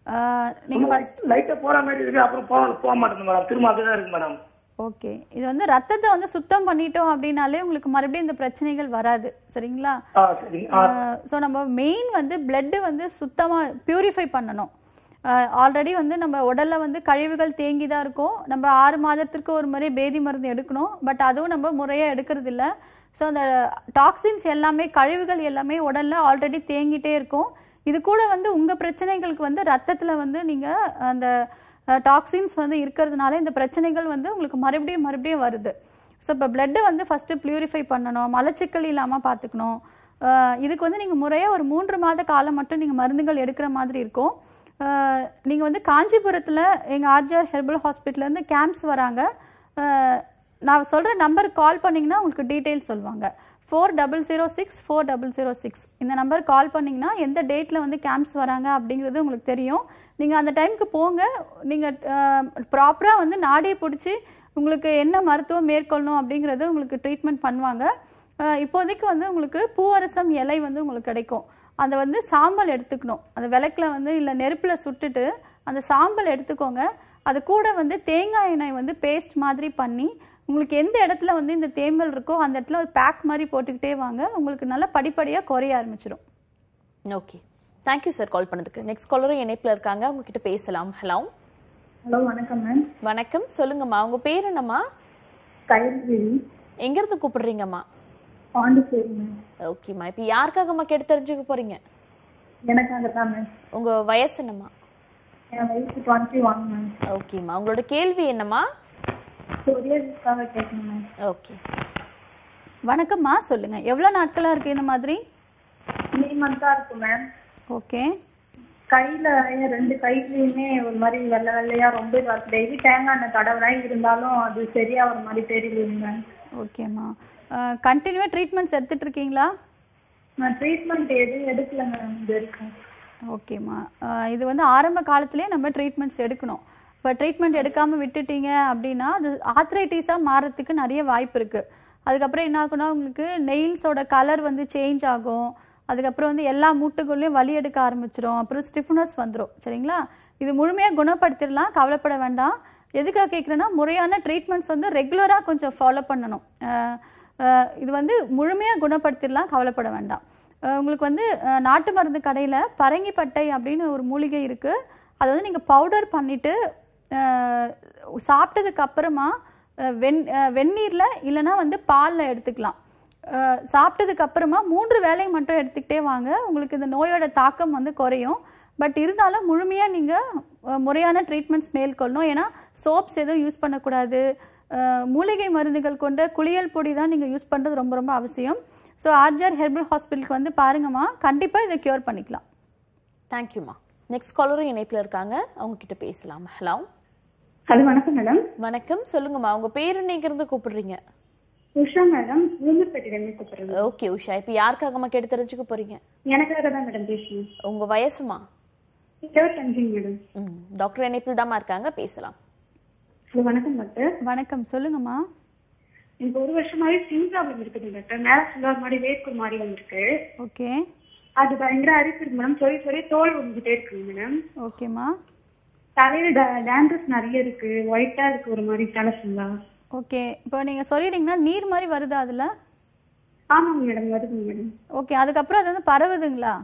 நீங்க ஃபர்ஸ்ட் லைட்டா போற மாதிரி இருக்கு அப்புறம் போக போக மாட்டேங்குது மேடம் திரும்ப அப்படிதான் இருக்கு மேடம் ஓகே இது வந்து ரத்தத்தை வந்து சுத்தம் பண்ணிட்டோம் அப்படின்னாலே உங்களுக்கு மறுபடியும் இந்த பிரச்சனைகள் வராது சரிங்களா ஆ சரி ஆ ஸோ நம்ம மெயின் வந்து blood வந்து சுத்தமா பியூரிஃபை பண்ணணும் ஆல்ரெடி வந்து நம்ம உடல்ல வந்து கழிவுகள் தேங்கி தான் இருக்கும் நம்ம ஆறு மாதத்திற்கு ஒரு முறை பேதி மருந்து எடுக்கணும் பட் அதுவும் நம்ம முறையா எடுக்கிறது இல்ல ஸோ அந்த டாக்ஸின்ஸ் எல்லாமே கழிவுகள் எல்லாமே உடல்ல ஆல்ரெடி தேங்கிட்டே இருக்கும் இது கூட வந்து உங்க பிரச்சனைகளுக்கு வந்து ரத்தத்துல வந்து நீங்க அந்த டாக்ஸின்ஸ் வந்து இருக்கிறதுனால இந்த பிரச்சனைகள் வந்து உங்களுக்கு மறுபடியும் மறுபடியும் வருது ஸோ இப்போ பிளட்டை வந்து ஃபஸ்ட்டு ப்ளூரிஃபை பண்ணணும் மலச்சிக்கல் இல்லாமல் பார்த்துக்கணும் அஹ் இதுக்கு வந்து நீங்கள் முறையாக ஒரு மூன்று மாத காலம் மட்டும் நீங்கள் மருந்துகள் எடுக்கிற மாதிரி இருக்கும் நீங்கள் வந்து காஞ்சிபுரத்தில் எங்கள் ஆர்ஜிஆர் ஹெர்பல் ஹாஸ்பிட்டல்லேருந்து கேம்ப்ஸ் வராங்க அஹ் நான் சொல்கிற நம்பருக்கு கால் பண்ணிங்கன்னா உங்களுக்கு டீட்டெயில் சொல்லுவாங்க four double zero six four double zero six இந்த நம்பருக்கு கால் பண்ணிங்கன்னா எந்த டேட்டில் வந்து கேம்ப்ஸ் வராங்க அப்படிங்கிறது உங்களுக்கு தெரியும் நீங்கள் அந்த டைமுக்கு போங்க நீங்கள் ப்ராப்பராக வந்து நாடியை பிடிச்சி உங்களுக்கு என்ன மருத்துவம் மேற்கொள்ளணும் அப்படிங்கிறது உங்களுக்கு ட்ரீட்மெண்ட் பண்ணுவாங்க அஹ் இப்போதைக்கு வந்து உங்களுக்கு பூவரசம் இலை வந்து உங்களுக்கு கிடைக்கும் அதை வந்து சாம்பல் எடுத்துக்கணும் அந்த விளக்குல வந்து இல்லை நெருப்பில் சுட்டுட்டு அந்த சாம்பல் எடுத்துக்கோங்க அது கூட வந்து தேங்காய் எண்ணெய் வந்து பேஸ்ட் மாதிரி பண்ணி உங்களுக்கு எந்த இடத்துல வந்து இந்த தேமல் இருக்கோ அந்த இடத்துல ஒரு பேக் மாதிரி போட்டுக்கிட்டே வாங்க உங்களுக்கு நல்லா படிப்படியாக குறைய ஆரம்பிச்சிடும் ஓகே தேங்க்யூ சார் கால் பண்ணதுக்கு நெக்ஸ்ட் காலரும் இணைப்புல இருக்காங்க உங்ககிட்ட பேசலாம் ஹலோ ஹலோ வணக்கம் மேம் வணக்கம் சொல்லுங்கம்மா உங்க பேர் என்னம்மா கயல்விழி எங்க இருந்து கூப்பிடுறீங்கம்மா பாண்டிச்சேரி மேம் ஓகேம்மா இப்போ யாருக்காகம்மா கேட்டு தெரிஞ்சுக்க போறீங்க எனக்காக தான் மேம் உங்க வயசு என்னம்மா என் வயசு டுவெண்ட்டி ஒன் மேம் ஓகேம்மா உங்களோட கேள்வி என்னம்மா சொரியாசிஸ்க்காக கேட்கணும் மேம் ஓகே வணக்கம்மா சொல்லுங்க எவ்வளோ நாட்களா இருக்கு இந்த மாதிரி த்ரீ மந்த்தாக இருக்கு மேம் ஓகே கையில என் ரெண்டு கையிலயுமே ஒரு மாதிரி வெள்ளை வெள்ளையா ரொம்ப இதா இருக்கு டெய்லி தேங்காய் எண்ணெய் தடவுறேன் இருந்தாலும் அது சரியா ஒரு மாதிரி தெரியலைங்க மேம் ஓகேம்மா கண்டினியூவாக ட்ரீட்மெண்ட்ஸ் எடுத்துட்டு இருக்கீங்களா நான் ட்ரீட்மெண்ட் எதுவும் எடுக்கல மேம் இது வரைக்கும் ஓகேம்மா அஹ் இது வந்து ஆரம்ப காலத்திலே நம்ம ட்ரீட்மெண்ட்ஸ் எடுக்கணும் இப்போ ட்ரீட்மெண்ட் எடுக்காமல் விட்டுட்டீங்க அப்படின்னா அது ஆத்ரைட்டிஸாக மாறத்துக்கு நிறைய வாய்ப்பு இருக்குது அதுக்கப்புறம் என்ன ஆகும்னா உங்களுக்கு நெயில்ஸோட கலர் வந்து சேஞ்ச் ஆகும் அதுக்கப்புறம் வந்து எல்லா மூட்டுகள்லையும் வலி எடுக்க ஆரம்பிச்சிடும் அப்புறம் ஸ்டிஃப்னஸ் வந்துடும் சரிங்களா இது முழுமையாக குணப்படுத்திடலாம் கவலைப்பட வேண்டாம் எதுக்காக கேட்குறேன்னா முறையான ட்ரீட்மெண்ட்ஸ் வந்து ரெகுலராக கொஞ்சம் ஃபாலோ பண்ணணும் அஹ் அஹ் இது வந்து முழுமையாக குணப்படுத்திடலாம் கவலைப்பட வேண்டாம் அஹ் உங்களுக்கு வந்து அஹ் நாட்டு மருந்து கடையில் பரங்கிப்பட்டை அப்படின்னு ஒரு மூலிகை இருக்குது அதை வந்து நீங்கள் பவுடர் பண்ணிவிட்டு சாப்பிட்டதுக்கு அப்புறமா அஹ் வெண் அஹ் வெந்நீரில் இல்லைன்னா வந்து பாலில் எடுத்துக்கலாம் அஹ் சாப்பிட்டதுக்கு அப்புறமா மூன்று வேளை மட்டும் எடுத்துக்கிட்டே வாங்க உங்களுக்கு இந்த நோயோட தாக்கம் வந்து குறையும் பட் இருந்தாலும் முழுமையாக நீங்கள் முறையான ட்ரீட்மெண்ட்ஸ் மேற்கொள்ளணும் ஏன்னா சோப்ஸ் எதுவும் யூஸ் பண்ணக்கூடாது அஹ் மூலிகை மருந்துகள் கொண்ட குளியல் பொடி தான் நீங்கள் யூஸ் பண்ணுறது ரொம்ப ரொம்ப அவசியம் ஸோ ஆர்ஜர் ஹெர்பல் ஹாஸ்பிட்டலுக்கு வந்து பாருங்கம்மா கண்டிப்பாக இதை க்யூர் பண்ணிக்கலாம் தேங்க்யூம்மா நெக்ஸ்ட் காலரும் இணைப்பில் இருக்காங்க அவங்க கிட்ட பேசலாம் ஹலோ ஹலோ வணக்கம் மேடம் வணக்கம் சொல்லுங்கம்மா உங்க பேர் என்னங்கிறது கூப்பிடுறீங்க உஷா மேடம் உளுந்தூர்பேட்டையிலேருந்து கூப்பிடுறேன் ஓகே உஷா இப்போ யாருக்காகம்மா கேட்டு தெரிஞ்சுக்க போறீங்க எனக்காக தான் மேடம் பேசணும் உங்க வயசுமா இருபத்தஞ்சுங்க மேடம் ம் டாக்டர் இணைப்பில் தாம்மா இருக்காங்க பேசலாம் ஹலோ வணக்கம் டாக்டர் வணக்கம் சொல்லுங்கம்மா எனக்கு ஒரு வருஷமாவே ஸ்கின் ப்ராப்ளம் இருக்குது டாக்டர் மேல ஃபுல்லா ஒரு மாதிரி வேர்க்கும் மாதிரி வந்திருக்கு ஓகே அது பயங்கர அரிப்பு இருக்கு மேடம் சொல்லி சொல்லி தோல் வந்துட்டே இருக்குங்க மேடம் ஓகேம்மா தலையில டேண்ட்ரஸ் நிறைய இருக்கு ஒயிட்டா இருக்கு ஒரு மாதிரி தலை ஃபுல்லா ஓகே இப்போ நீங்கள் சொல்லிடுறீங்கன்னா நீர் மாதிரி வருதா அதில் ஆமாங்க மேடம் வருதுங்க மேடம் ஓகே அதுக்கப்புறம் அது வந்து பரவுதுங்களா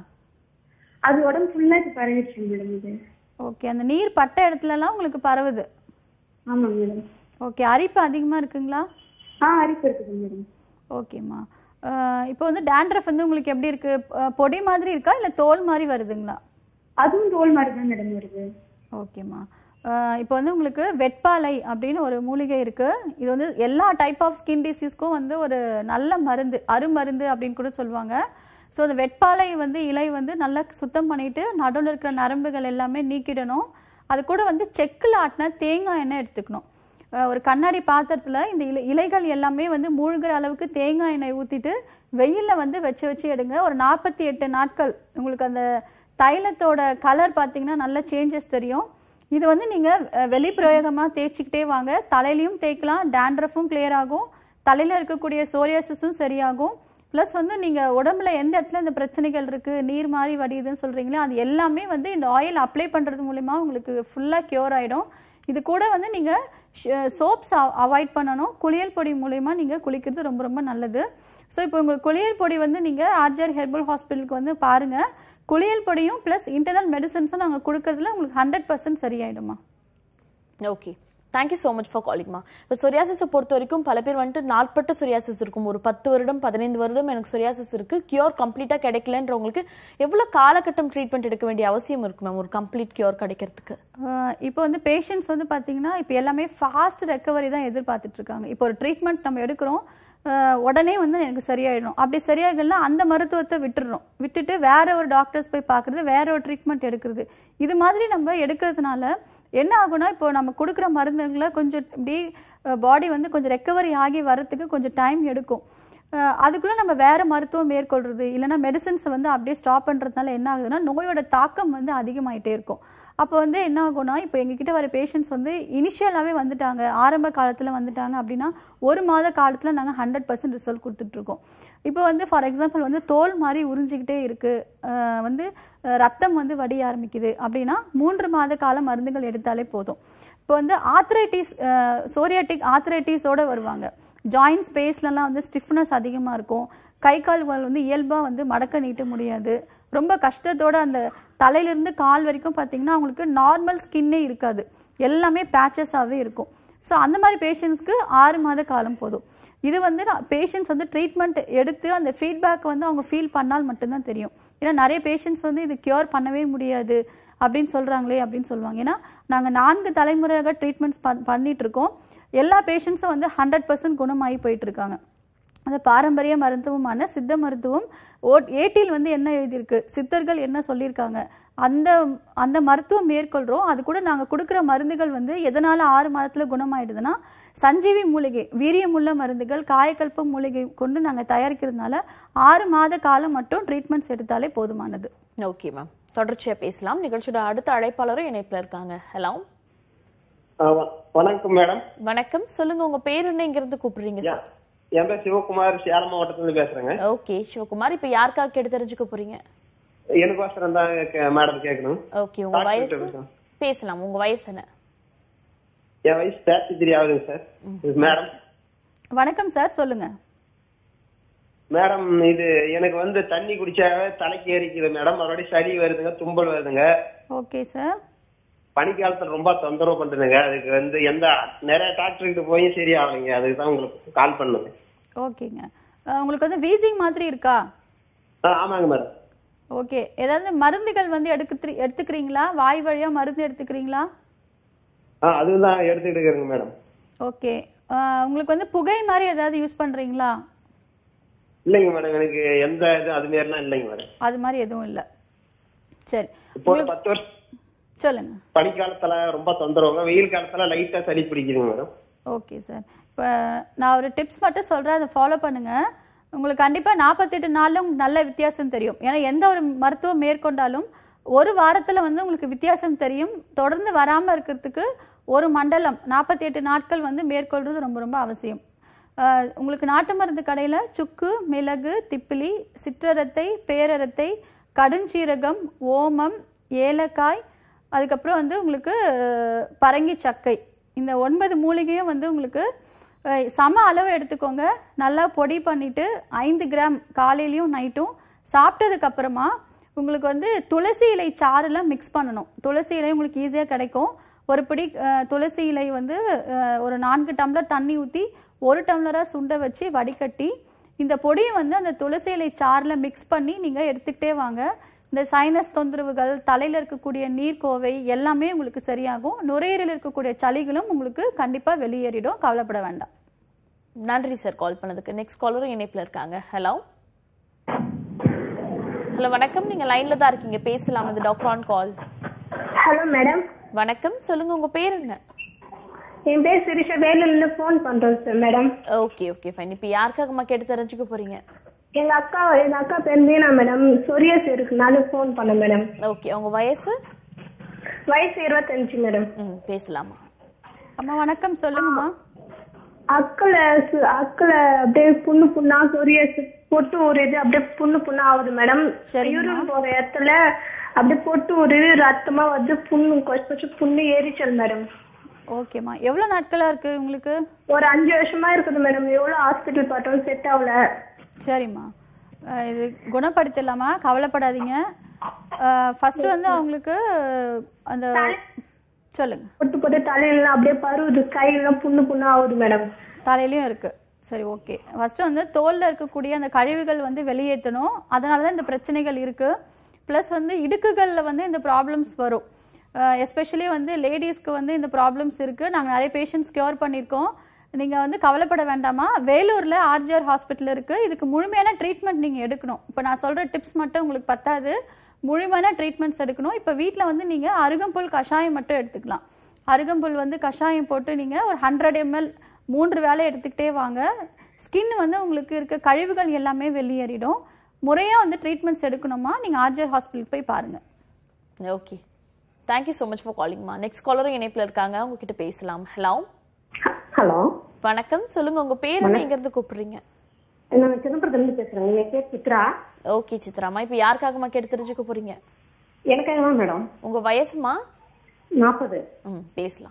அது உடம்பு ஃபுல்லா இப்ப பரவிடுச்சுங்க மேடம் இது ஓகே அந்த நீர் பட்ட இடத்துலலாம் உங்களுக்கு பரவுது ஆமாங்க மேடம் ஓகே அரிப்பு அதிகமாக இருக்குங்களா ஆ அரிப்பு இருக்குதுங்க மேடம் ஓகேம்மா அஹ் இப்போ வந்து டேண்ட்ரஃப் வந்து உங்களுக்கு எப்படி இருக்கு அஹ் பொடி மாதிரி இருக்கா இல்லை தோல் மாதிரி வருதுங்களா அதுவும் தோல் மாதிரி தான் மேடம் வருது ஓகேம்மா அஹ் இப்போ வந்து உங்களுக்கு வெட்பாலை அப்படின்னு ஒரு மூலிகை இருக்கு இது வந்து எல்லா டைப் ஆஃப் ஸ்கின் டிசீஸ்க்கும் வந்து ஒரு நல்ல மருந்து அருமருந்து அப்படின்னு கூட சொல்லுவாங்க ஸோ அந்த வெட்பாலை வந்து இலை வந்து நல்லா சுத்தம் பண்ணிட்டு நடுவில் இருக்கிற நரம்புகள் எல்லாமே நீக்கிடணும் அது கூட வந்து செக்கில் ஆட்டின தேங்காய் எண்ணெய் எடுத்துக்கணும் அஹ் ஒரு கண்ணாடி பாத்திரத்தில் இந்த இலை இலைகள் எல்லாமே வந்து மூழ்கிற அளவுக்கு தேங்காய் எண்ணெய் ஊற்றிட்டு வெயிலில் வந்து வச்சு வச்சு எடுங்க ஒரு நாற்பத்தி எட்டு நாட்கள் உங்களுக்கு அந்த தைலத்தோட கலர் பார்த்தீங்கன்னா நல்ல சேஞ்சஸ் தெரியும் இது வந்து நீங்கள் வெளிப்பிரயோகமாக தேய்ச்சிக்கிட்டே வாங்க தலையிலையும் தேய்க்கலாம் டேண்ட்ரஃபும் clear ஆகும் தலையில் இருக்கக்கூடிய சோரியாசிஸும் சரியாகும் ப்ளஸ் வந்து நீங்கள் உடம்புல எந்த இடத்துல இந்த பிரச்சனைகள் இருக்குது நீர் மாதிரி வடியுதுன்னு சொல்கிறீங்களோ அது எல்லாமே வந்து இந்த ஆயில் அப்ளை பண்ணுறது மூலிமா உங்களுக்கு ஃபுல்லாக க்யூர் ஆகிடும் இது கூட வந்து நீங்கள் சோப்ஸ் அவாய்ட் பண்ணணும் குளியல் பொடி மூலயமா நீங்கள் குளிக்கிறது ரொம்ப ரொம்ப நல்லது ஸோ இப்போ உங்களுக்கு குளியல் பொடி வந்து நீங்கள் ஆர்ஜிஆர் ஹெர்பல் ஹாஸ்பிட்டலுக்கு வந்து பாருங்கள் குளியல் பொடியும் ப்ளஸ் இன்டர்னல் மெடிசன்ஸும் நாங்கள் கொடுக்கறதுல உங்களுக்கு ஹண்ட்ரட் பர்சன்ட் சரியாயிடுமா okay thank you so much for காலிங்மா இப்போ சொரியாசிஸை பொறுத்த வரைக்கும் பல பேர் வந்துட்டு நாட்பட்ட சொரியாசிஸ் இருக்கும் ஒரு பத்து வருடம் பதினைந்து வருடம் எனக்கு சொரியாசிஸ் இருக்கு கியூர் கம்ப்ளீட்டாக கிடைக்கலன்றவங்களுக்கு எவ்வளோ காலகட்டம் ட்ரீட்மெண்ட் எடுக்க வேண்டிய அவசியம் இருக்கு மேம் ஒரு கம்ப்ளீட் கியூர் கிடைக்கிறதுக்கு ஆஹ் இப்போ வந்து பேஷண்ட்ஸ் வந்து பார்த்தீங்கன்னா இப்போ எல்லாமே ஃபாஸ்ட் ரெக்கவரி தான் எதிர்பார்த்துட்டு இருக்காங்க இப்போ ஒரு ட்ரீட்மெண்ட் நம்ம எடுக்கிறோம் ஆஹ் உடனே வந்து எனக்கு சரியாயிடும் அப்படி சரியாகலாம் அந்த மருத்துவத்தை விட்டுறணும் விட்டுட்டு வேற ஒரு டாக்டர்ஸ் போய் பார்க்கறது வேற ஒரு ட்ரீட்மெண்ட் எடுக்கிறது இது மாதிரி நம்ம எடுக்கிறதுனால என்ன ஆகும்னா இப்போ நம்ம கொடுக்குற மருந்துகளை கொஞ்சம் இப்படி பாடி வந்து கொஞ்சம் ரெக்கவரி ஆகி வரத்துக்கு கொஞ்சம் டைம் எடுக்கும் அஹ் அதுக்குள்ள நம்ம வேற மருத்துவம் மேற்கொள்றது இல்லைன்னா மெடிசன்ஸை வந்து அப்படியே ஸ்டாப் பண்றதுனால என்ன ஆகுதுன்னா நோயோட தாக்கம் வந்து அதிகமாயிட்டே இருக்கும் அப்போ வந்து என்ன ஆகும்னா இப்போ எங்ககிட்ட வர பேஷண்ட்ஸ் வந்து இனிஷியலாகவே வந்துட்டாங்க ஆரம்ப காலத்தில் வந்துட்டாங்க அப்படின்னா ஒரு மாத காலத்தில் நாங்கள் ஹண்ட்ரட் பர்சன்ட் ரிசல்ட் கொடுத்துட்ருக்கோம் இப்போ வந்து ஃபார் எக்ஸாம்பிள் வந்து தோல் மாதிரி உறிஞ்சிக்கிட்டே இருக்குது அஹ் வந்து அஹ் ரத்தம் வந்து வடிய ஆரம்பிக்குது அப்படின்னா மூன்று மாத கால மருந்துகள் எடுத்தாலே போதும் இப்போ வந்து ஆத்ரைட்டிஸ் சோரியாட்டிக் ஆத்ரைட்டிஸோட வருவாங்க ஜாயிண்ட் ஸ்பேஸ்லலாம் வந்து ஸ்டிஃப்னஸ் அதிகமாக இருக்கும் கை கால்கள் வந்து இயல்பாக வந்து மடக்க நீட்ட முடியாது ரொம்ப கஷ்டத்தோட அந்த தலையிலிருந்து கால் வரைக்கும் பார்த்தீங்கன்னா அவங்களுக்கு நார்மல் ஸ்கின்னே இருக்காது எல்லாமே பேச்சஸாகவே இருக்கும் ஸோ அந்த மாதிரி பேஷண்ட்ஸ்க்கு ஆறு மாத காலம் போதும் இது வந்து பேஷண்ட்ஸ் வந்து ட்ரீட்மெண்ட் எடுத்து அந்த ஃபீட்பேக் வந்து அவங்க ஃபீல் பண்ணால் மட்டும்தான் தெரியும் ஏன்னா நிறைய பேஷண்ட்ஸ் வந்து இது க்யூர் பண்ணவே முடியாது அப்படின்னு சொல்கிறாங்களே அப்படின்னு சொல்லுவாங்க ஏன்னா நாங்கள் நான்கு தலைமுறையாக ட்ரீட்மெண்ட்ஸ் பண்ணிட்டு இருக்கோம் எல்லா பேஷண்ட்ஸும் வந்து ஹண்ட்ரட் பர்சன்ட் குணமாகி போயிட்டு இருக்காங்க அந்த பாரம்பரிய மருத்துவமான சித்த மருத்துவம் ஓ ஏட்டில் வந்து என்ன எழுதியிருக்கு சித்தர்கள் என்ன சொல்லியிருக்காங்க அந்த அந்த மருத்துவம் மேற்கொள்கிறோம் அது கூட நாங்கள் கொடுக்குற மருந்துகள் வந்து எதனால் ஆறு மாதத்தில் குணமாயிடுதுன்னா சஞ்சீவி மூலிகை வீரியமுள்ள மருந்துகள் காயக்கல்ப மூலிகை கொண்டு நாங்கள் தயாரிக்கிறதுனால ஆறு மாத காலம் மட்டும் ட்ரீட்மெண்ட்ஸ் எடுத்தாலே போதுமானது ஓகே மேம் தொடர்ச்சியா பேசலாம் நிகழ்ச்சியோட அடுத்த அழைப்பாளரும் இணைப்புல இருக்காங்க ஹலோ ஆ, வ- வணக்கம் மேடம் வணக்கம் சொல்லுங்க உங்க பேர் என்ன இங்க இருந்து கூப்பிடுறீங்க சார் என் பேர் சிவகுமார் சேலம் மாவட்டத்துல இருந்து பேசுறேங்க ஓகே சிவகுமார் இப்ப யாருக்காக கேட்டு தெரிஞ்சுக்க போறீங்க எனக்கோசரம் தான் கே- மேடம் கேட்கணும் ஓகே உங்க டாக்டர் வயசு கிட்ட பேசணும். பேசலாம் உங்க வயசு என்ன என் வயசு தேர்ட்டி த்ரீ ஆகுதுங்க சார் மேடம் வணக்கம் சார் சொல்லுங்கள் மேடம் இது எனக்கு வந்து தண்ணி குடிச்சாவே தலைக்கு ஏறிக்குது மேடம் மறுபடியும் சளி வருதுங்க தும்பல் வருதுங்க ஓகே சார் பனிக்காலத்துல ரொம்ப தொந்தரவு பண்ணுதுங்க அதுக்கு வந்து எந்த நிறைய டாக்டர்கிட்ட போய் சரி ஆகலைங்க அதுக்கு தான் உங்களுக்கு கால் பண்ணுங்க ஓகேங்க அஹ் உங்களுக்கு வந்து வீசிங் மாதிரி இருக்கா ஆ, ஆமாங்க மேடம் ஓகே ஏதாவது மருந்துகள் வந்து எடுத்து எடுத்துக்கிறீங்களா வாய் வழியா மருந்து எடுத்துக்கிறீங்களா ஆ அதுதான் எடுத்துக்கிட்டு இருக்கிறேங்க மேடம் ஓகே அஹ் உங்களுக்கு வந்து புகை மாதிரி ஏதாவது யூஸ் பண்றீங்களா இல்லைங்க மேடம் எனக்கு எந்த இது அது மாதிரிலாம் இல்லைங்க மேடம் அது மாதிரி எதுவும் இல்லை சரி இப்போ ஒரு பத்து வருஷம் சொல்லுங்க பனிக்காலத்துல ரொம்ப தொந்தரவுங்க வெயில் காலத்துல லைட்டா சளி பிடிக்குதுங்க மேடம் ஓகே சார் இப்போ நான் ஒரு டிப்ஸ் மட்டும் சொல்கிறேன் அதை ஃபாலோ பண்ணுங்க உங்களுக்கு கண்டிப்பாக நாற்பத்தெட்டு நாளில் உங்களுக்கு நல்ல வித்தியாசம் தெரியும் ஏன்னா எந்த ஒரு மருத்துவம் மேற்கொண்டாலும் ஒரு வாரத்தில் வந்து உங்களுக்கு வித்தியாசம் தெரியும் தொடர்ந்து வராமல் இருக்கிறதுக்கு ஒரு மண்டலம் நாற்பத்தி எட்டு நாட்கள் வந்து மேற்கொள்றது ரொம்ப ரொம்ப அவசியம் ஆஹ் உங்களுக்கு நாட்டு மருந்து கடையில் சுக்கு மிளகு திப்பிலி சிற்றரத்தை பேரரத்தை கடுஞ்சீரகம் ஓமம் ஏலக்காய் அதுக்கப்புறம் வந்து உங்களுக்கு அஹ், பரங்கி சக்கை இந்த ஒன்பது மூலிகையும் வந்து உங்களுக்கு அஹ், சம அளவு எடுத்துக்கோங்க நல்லா பொடி பண்ணிட்டு ஐந்து கிராம் காலையிலையும் நைட்டும் சாப்பிட்டதுக்கு அப்புறமா உங்களுக்கு வந்து துளசி இலை சாறுல மிக்ஸ் பண்ணணும் துளசி இலை உங்களுக்கு ஈஸியாக கிடைக்கும் ஒரு பிடி அஹ், துளசி இலை வந்து அஹ், ஒரு நான்கு டம்ளர் தண்ணி ஊற்றி ஒரு டம்ளராக சுண்ட வச்சு வடிகட்டி இந்த பொடியை வந்து அந்த துளசி இலை சாறில் மிக்ஸ் பண்ணி நீங்கள் எடுத்துக்கிட்டே வாங்க இந்த சைனஸ் தொந்தரவுகள் தலையில் இருக்கக்கூடிய நீர்க்கோவை எல்லாமே உங்களுக்கு சரியாகும் நுரையீரலில் இருக்கக்கூடிய சளிகளும் உங்களுக்கு கண்டிப்பாக வெளியேறிடும் கவலைப்பட வேண்டாம் நன்றி சார் கால் பண்ணதுக்கு நெக்ஸ்ட் காலரும் இணைப்புல இருக்காங்க ஹலோ ஹலோ வணக்கம் நீங்க லைன்ல தான் இருக்கீங்க பேசலாம் இது doctor on call hello madam வணக்கம் சொல்லுங்க உங்க பேர் என்ன என் பேர் சிரிஷா வேலூர்ல ஃபோன் பண்றோம் sir madam okay okay fine இப்போ யாருக்காகமா கேட்டு தெரிஞ்சுக்க போறீங்க எங்க அக்கா எங்க அக்கா பேர் மீனா மேடம் சொரியாஸ் இருக்குனால ஃபோன் பண்ணேன் மேடம் ஓகே உங்க வயசு வயசு இருபத்தஞ்சு மேடம் ம் பேசலாமா அம்மா வணக்கம் சொல்லுங்கம்மா அக்கல சு- அக்கல அப்படியே புண்ணு புண்ணா சொரியாஸ் பொட்டு ஊறுது அப்படியே புண்ணு புண்ணா ஆகுது மேடம் யூரின் போற இடத்துல அப்படியே பொட்டு ஊறுது ரத்தமா வந்து புண்ணு கொஞ்சம் கொஞ்சம் புண்ணு ஏறிச்சல் மேடம் ஓகேம்மா எவ்வளோ நாட்களாக இருக்கு உங்களுக்கு ஒரு அஞ்சு வருஷமா இருக்குது மேடம் எவ்வளவு ஹாஸ்பிட்டல் பார்த்தோம் செட் ஆகல சரிம்மா அஹ் இது குணப்படுத்திடலாமா கவலைப்படாதீங்க ஃபர்ஸ்ட் வந்து அவங்களுக்கு அந்த சொல்லுங்க பொட்டு பொட்டு தலையெல்லாம் அப்படியே பருவுது கையெல்லாம் புண்ணு புண்ணா ஆகுது மேடம் தலையிலயும் இருக்கு சரி ஓகே ஃபர்ஸ்ட் வந்து தோல்ல இருக்கக்கூடிய அந்த கழிவுகள் வந்து வெளியேற்றணும் அதனால தான் இந்த பிரச்சனைகள் இருக்கு ப்ளஸ் வந்து இடுக்குகளில் வந்து இந்த ப்ராப்ளம்ஸ் வரும் எஸ்பெஷலி வந்து லேடிஸ்க்கு வந்து இந்த ப்ராப்ளம்ஸ் இருக்கு நாங்கள் நிறைய பேஷண்ட்ஸ் கியூர் பண்ணியிருக்கோம் நீங்க வந்து கவலைப்பட வேண்டாமா வேலூர்ல ஆர்ஜிஆர் ஹாஸ்பிட்டல் இருக்கு இதுக்கு முழுமையான ட்ரீட்மெண்ட் நீங்க எடுக்கணும் இப்போ நான் சொல்ற டிப்ஸ் மட்டும் உங்களுக்கு பத்தாது முழுமையான ட்ரீட்மெண்ட்ஸ் எடுக்கணும் இப்போ வீட்டில் வந்து நீங்க அருகம்புல் கஷாயம் மட்டும் எடுத்துக்கலாம் அருகம்புல் வந்து கஷாயம் போட்டு நீங்க ஒரு ஹண்ட்ரட் எம்எல் மூன்று வேளை எடுத்துக்கிட்டே வாங்க ஸ்கின் வந்து உங்களுக்கு இருக்க கழிவுகள் எல்லாமே வெளியேறிடும் முறையா வந்து ட்ரீட்மெண்ட்ஸ் எடுக்கணுமா நீங்க ஆர்ஜிஆர் ஹாஸ்பிட்டல் போய் பாருங்க okay thank you so much for காலிங்மா நெக்ஸ்ட் காலரும் இணைப்புல இருக்காங்க உங்ககிட்ட பேசலாம் ஹலோ ஹலோ வணக்கம் சொல்லுங்க உங்க பேர் என்ன இங்க இருந்து கூப்பிடுறீங்க நான் சிதம்பரத்துல இருந்து பேசுறேன் என் பேர் சித்ரா ஓகே சித்ராமா இப்போ யாருக்காகமா கேட்டு தெரிஞ்சுக்க போறீங்க எனக்காக தான் மேடம் உங்க வயசுமா நாற்பது ம் பேசலாம்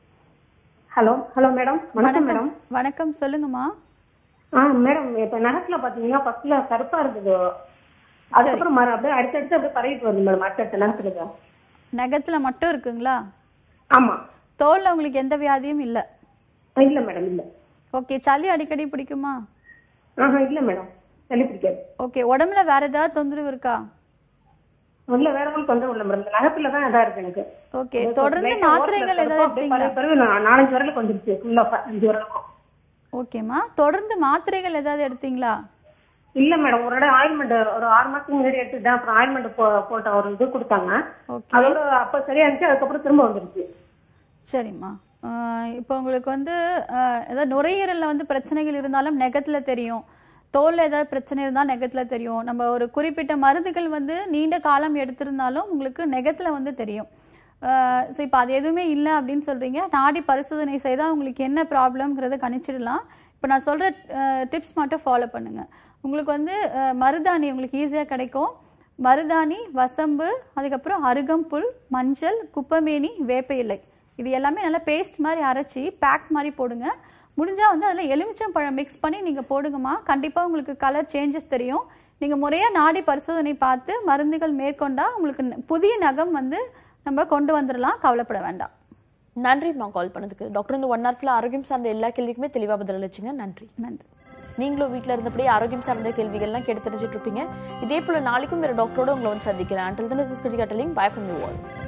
ஹலோ ஹலோ மேடம் வணக்கம் மேடம் வணக்கம் சொல்லுங்கம்மா ஆ மேடம் இப்ப நகத்துல பாத்தீங்கன்னா ஃபர்ஸ்ட்ல கருப்பா இருந்தது அதுக்கப்புறம் மறு அப்படியே அடுத்தடுத்து அப்படியே பரவிட்டு வருது மேடம் அடுத்தடுத்த நகத்துல நகத்துல மட்டும் இருக்குங்களா ஆமா தோல்ல உங்களுக்கு எந்த வியாதியும் இல்ல இல்ல மேடம் இல்ல ஓகே சளி அடிக்கடி பிடிக்குமா ஆஹா இல்ல மேடம் சளி பிடிக்காது ஓகே உடம்புல வேற ஏதாவது தொந்தரவு இருக்கா இல்ல வேற ஒன்றும் தொந்தரவு இல்லை மேடம் இந்த நகத்துல தான் இதா இருக்கு எனக்கு ஓகே இந்த தொடர்ந்து லைட்டா மாத்திரைகள் ஓரத்துல ஏதாவது அப்படியே எடுத்தீங்களா பரவி பரவி நா- நாலஞ்சு வரலுக்கு வந்துருச்சு ஃபுல்லா அஞ்சு வரலுக்கும் ஓகேம்மா தொடர்ந்து மாத்திரைகள் ஏதாவது எடுத்தீங்களா இல்ல மேடம் ஒரு இடம் ஆயில்மெண்ட் ஒரு ஆறு மாசத்துக்கு முன்னாடி எடுத்துட்டேன் அப்புறம் ஆயில்மெண்ட் போட்ட ஒரு இது கொடுத்தாங்க ஓகே அதோட அப்ப சரியா இருந்துச்சு அதுக்கப்புறம் திரும்ப வந்துருச்சு சரிம்மா ஆஹ் இப்போ உங்களுக்கு வந்து ஆஹ் ஏதாவது நுரையீரலில் வந்து பிரச்சனைகள் இருந்தாலும் நெகத்தில் தெரியும் தோலில் ஏதாவது பிரச்சனை இருந்தால் நெகத்தில் தெரியும் நம்ம ஒரு குறிப்பிட்ட மருந்துகள் வந்து நீண்ட காலம் எடுத்திருந்தாலும் உங்களுக்கு நெகத்தில் வந்து தெரியும் ஸோ இப்போ அது எதுவுமே இல்லை அப்படின்னு சொல்கிறீங்க நாடி பரிசோதனை செய்தால் உங்களுக்கு என்ன ப்ராப்ளம்ங்கிறத கணிச்சிடலாம் இப்போ நான் சொல்கிற டிப்ஸ் மட்டும் ஃபாலோ பண்ணுங்கள் உங்களுக்கு வந்து ஆஹ் மருதாணி உங்களுக்கு ஈஸியாக கிடைக்கும் மருதாணி வசம்பு அதுக்கப்புறம் அருகம்புல் மஞ்சள் குப்பமேனி வேப்ப இலை இது எல்லாமே நல்லா பேஸ்ட் மாதிரி அரைச்சி பேக் மாதிரி போடுங்க முடிஞ்சா வந்து அதில் எலுமிச்சம் பழம் மிக்ஸ் பண்ணி நீங்கள் போடுங்கம்மா கண்டிப்பாக உங்களுக்கு கலர் சேஞ்சஸ் தெரியும் நீங்கள் முறையாக நாடி பரிசோதனை பார்த்து மருந்துகள் மேற்கொண்டா உங்களுக்கு ந- புதிய நகம் வந்து நம்ம கொண்டு வந்துடலாம் கவலைப்பட வேண்டாம் நன்றிம்மா கால் பண்ணதுக்கு டாக்டர் இந்த ஒன் ஹவர்ல ஆரோக்கியம் சார்ந்த எல்லா கேள்விக்குமே தெளிவா பதிலளிச்சுங்க நன்றி நன்றி நீங்களும் வீட்ல இருந்தபடியே ஆரோக்கியம் சார்ந்த கேள்விகள்லாம் கேட்டு தெரிஞ்சுட்டு இருப்பீங்க இதே போல நாளைக்கும் வேற டாக்டரோட உங்களை வந்து சந்திக்கிறேன் until this is Krithika telling bye from you all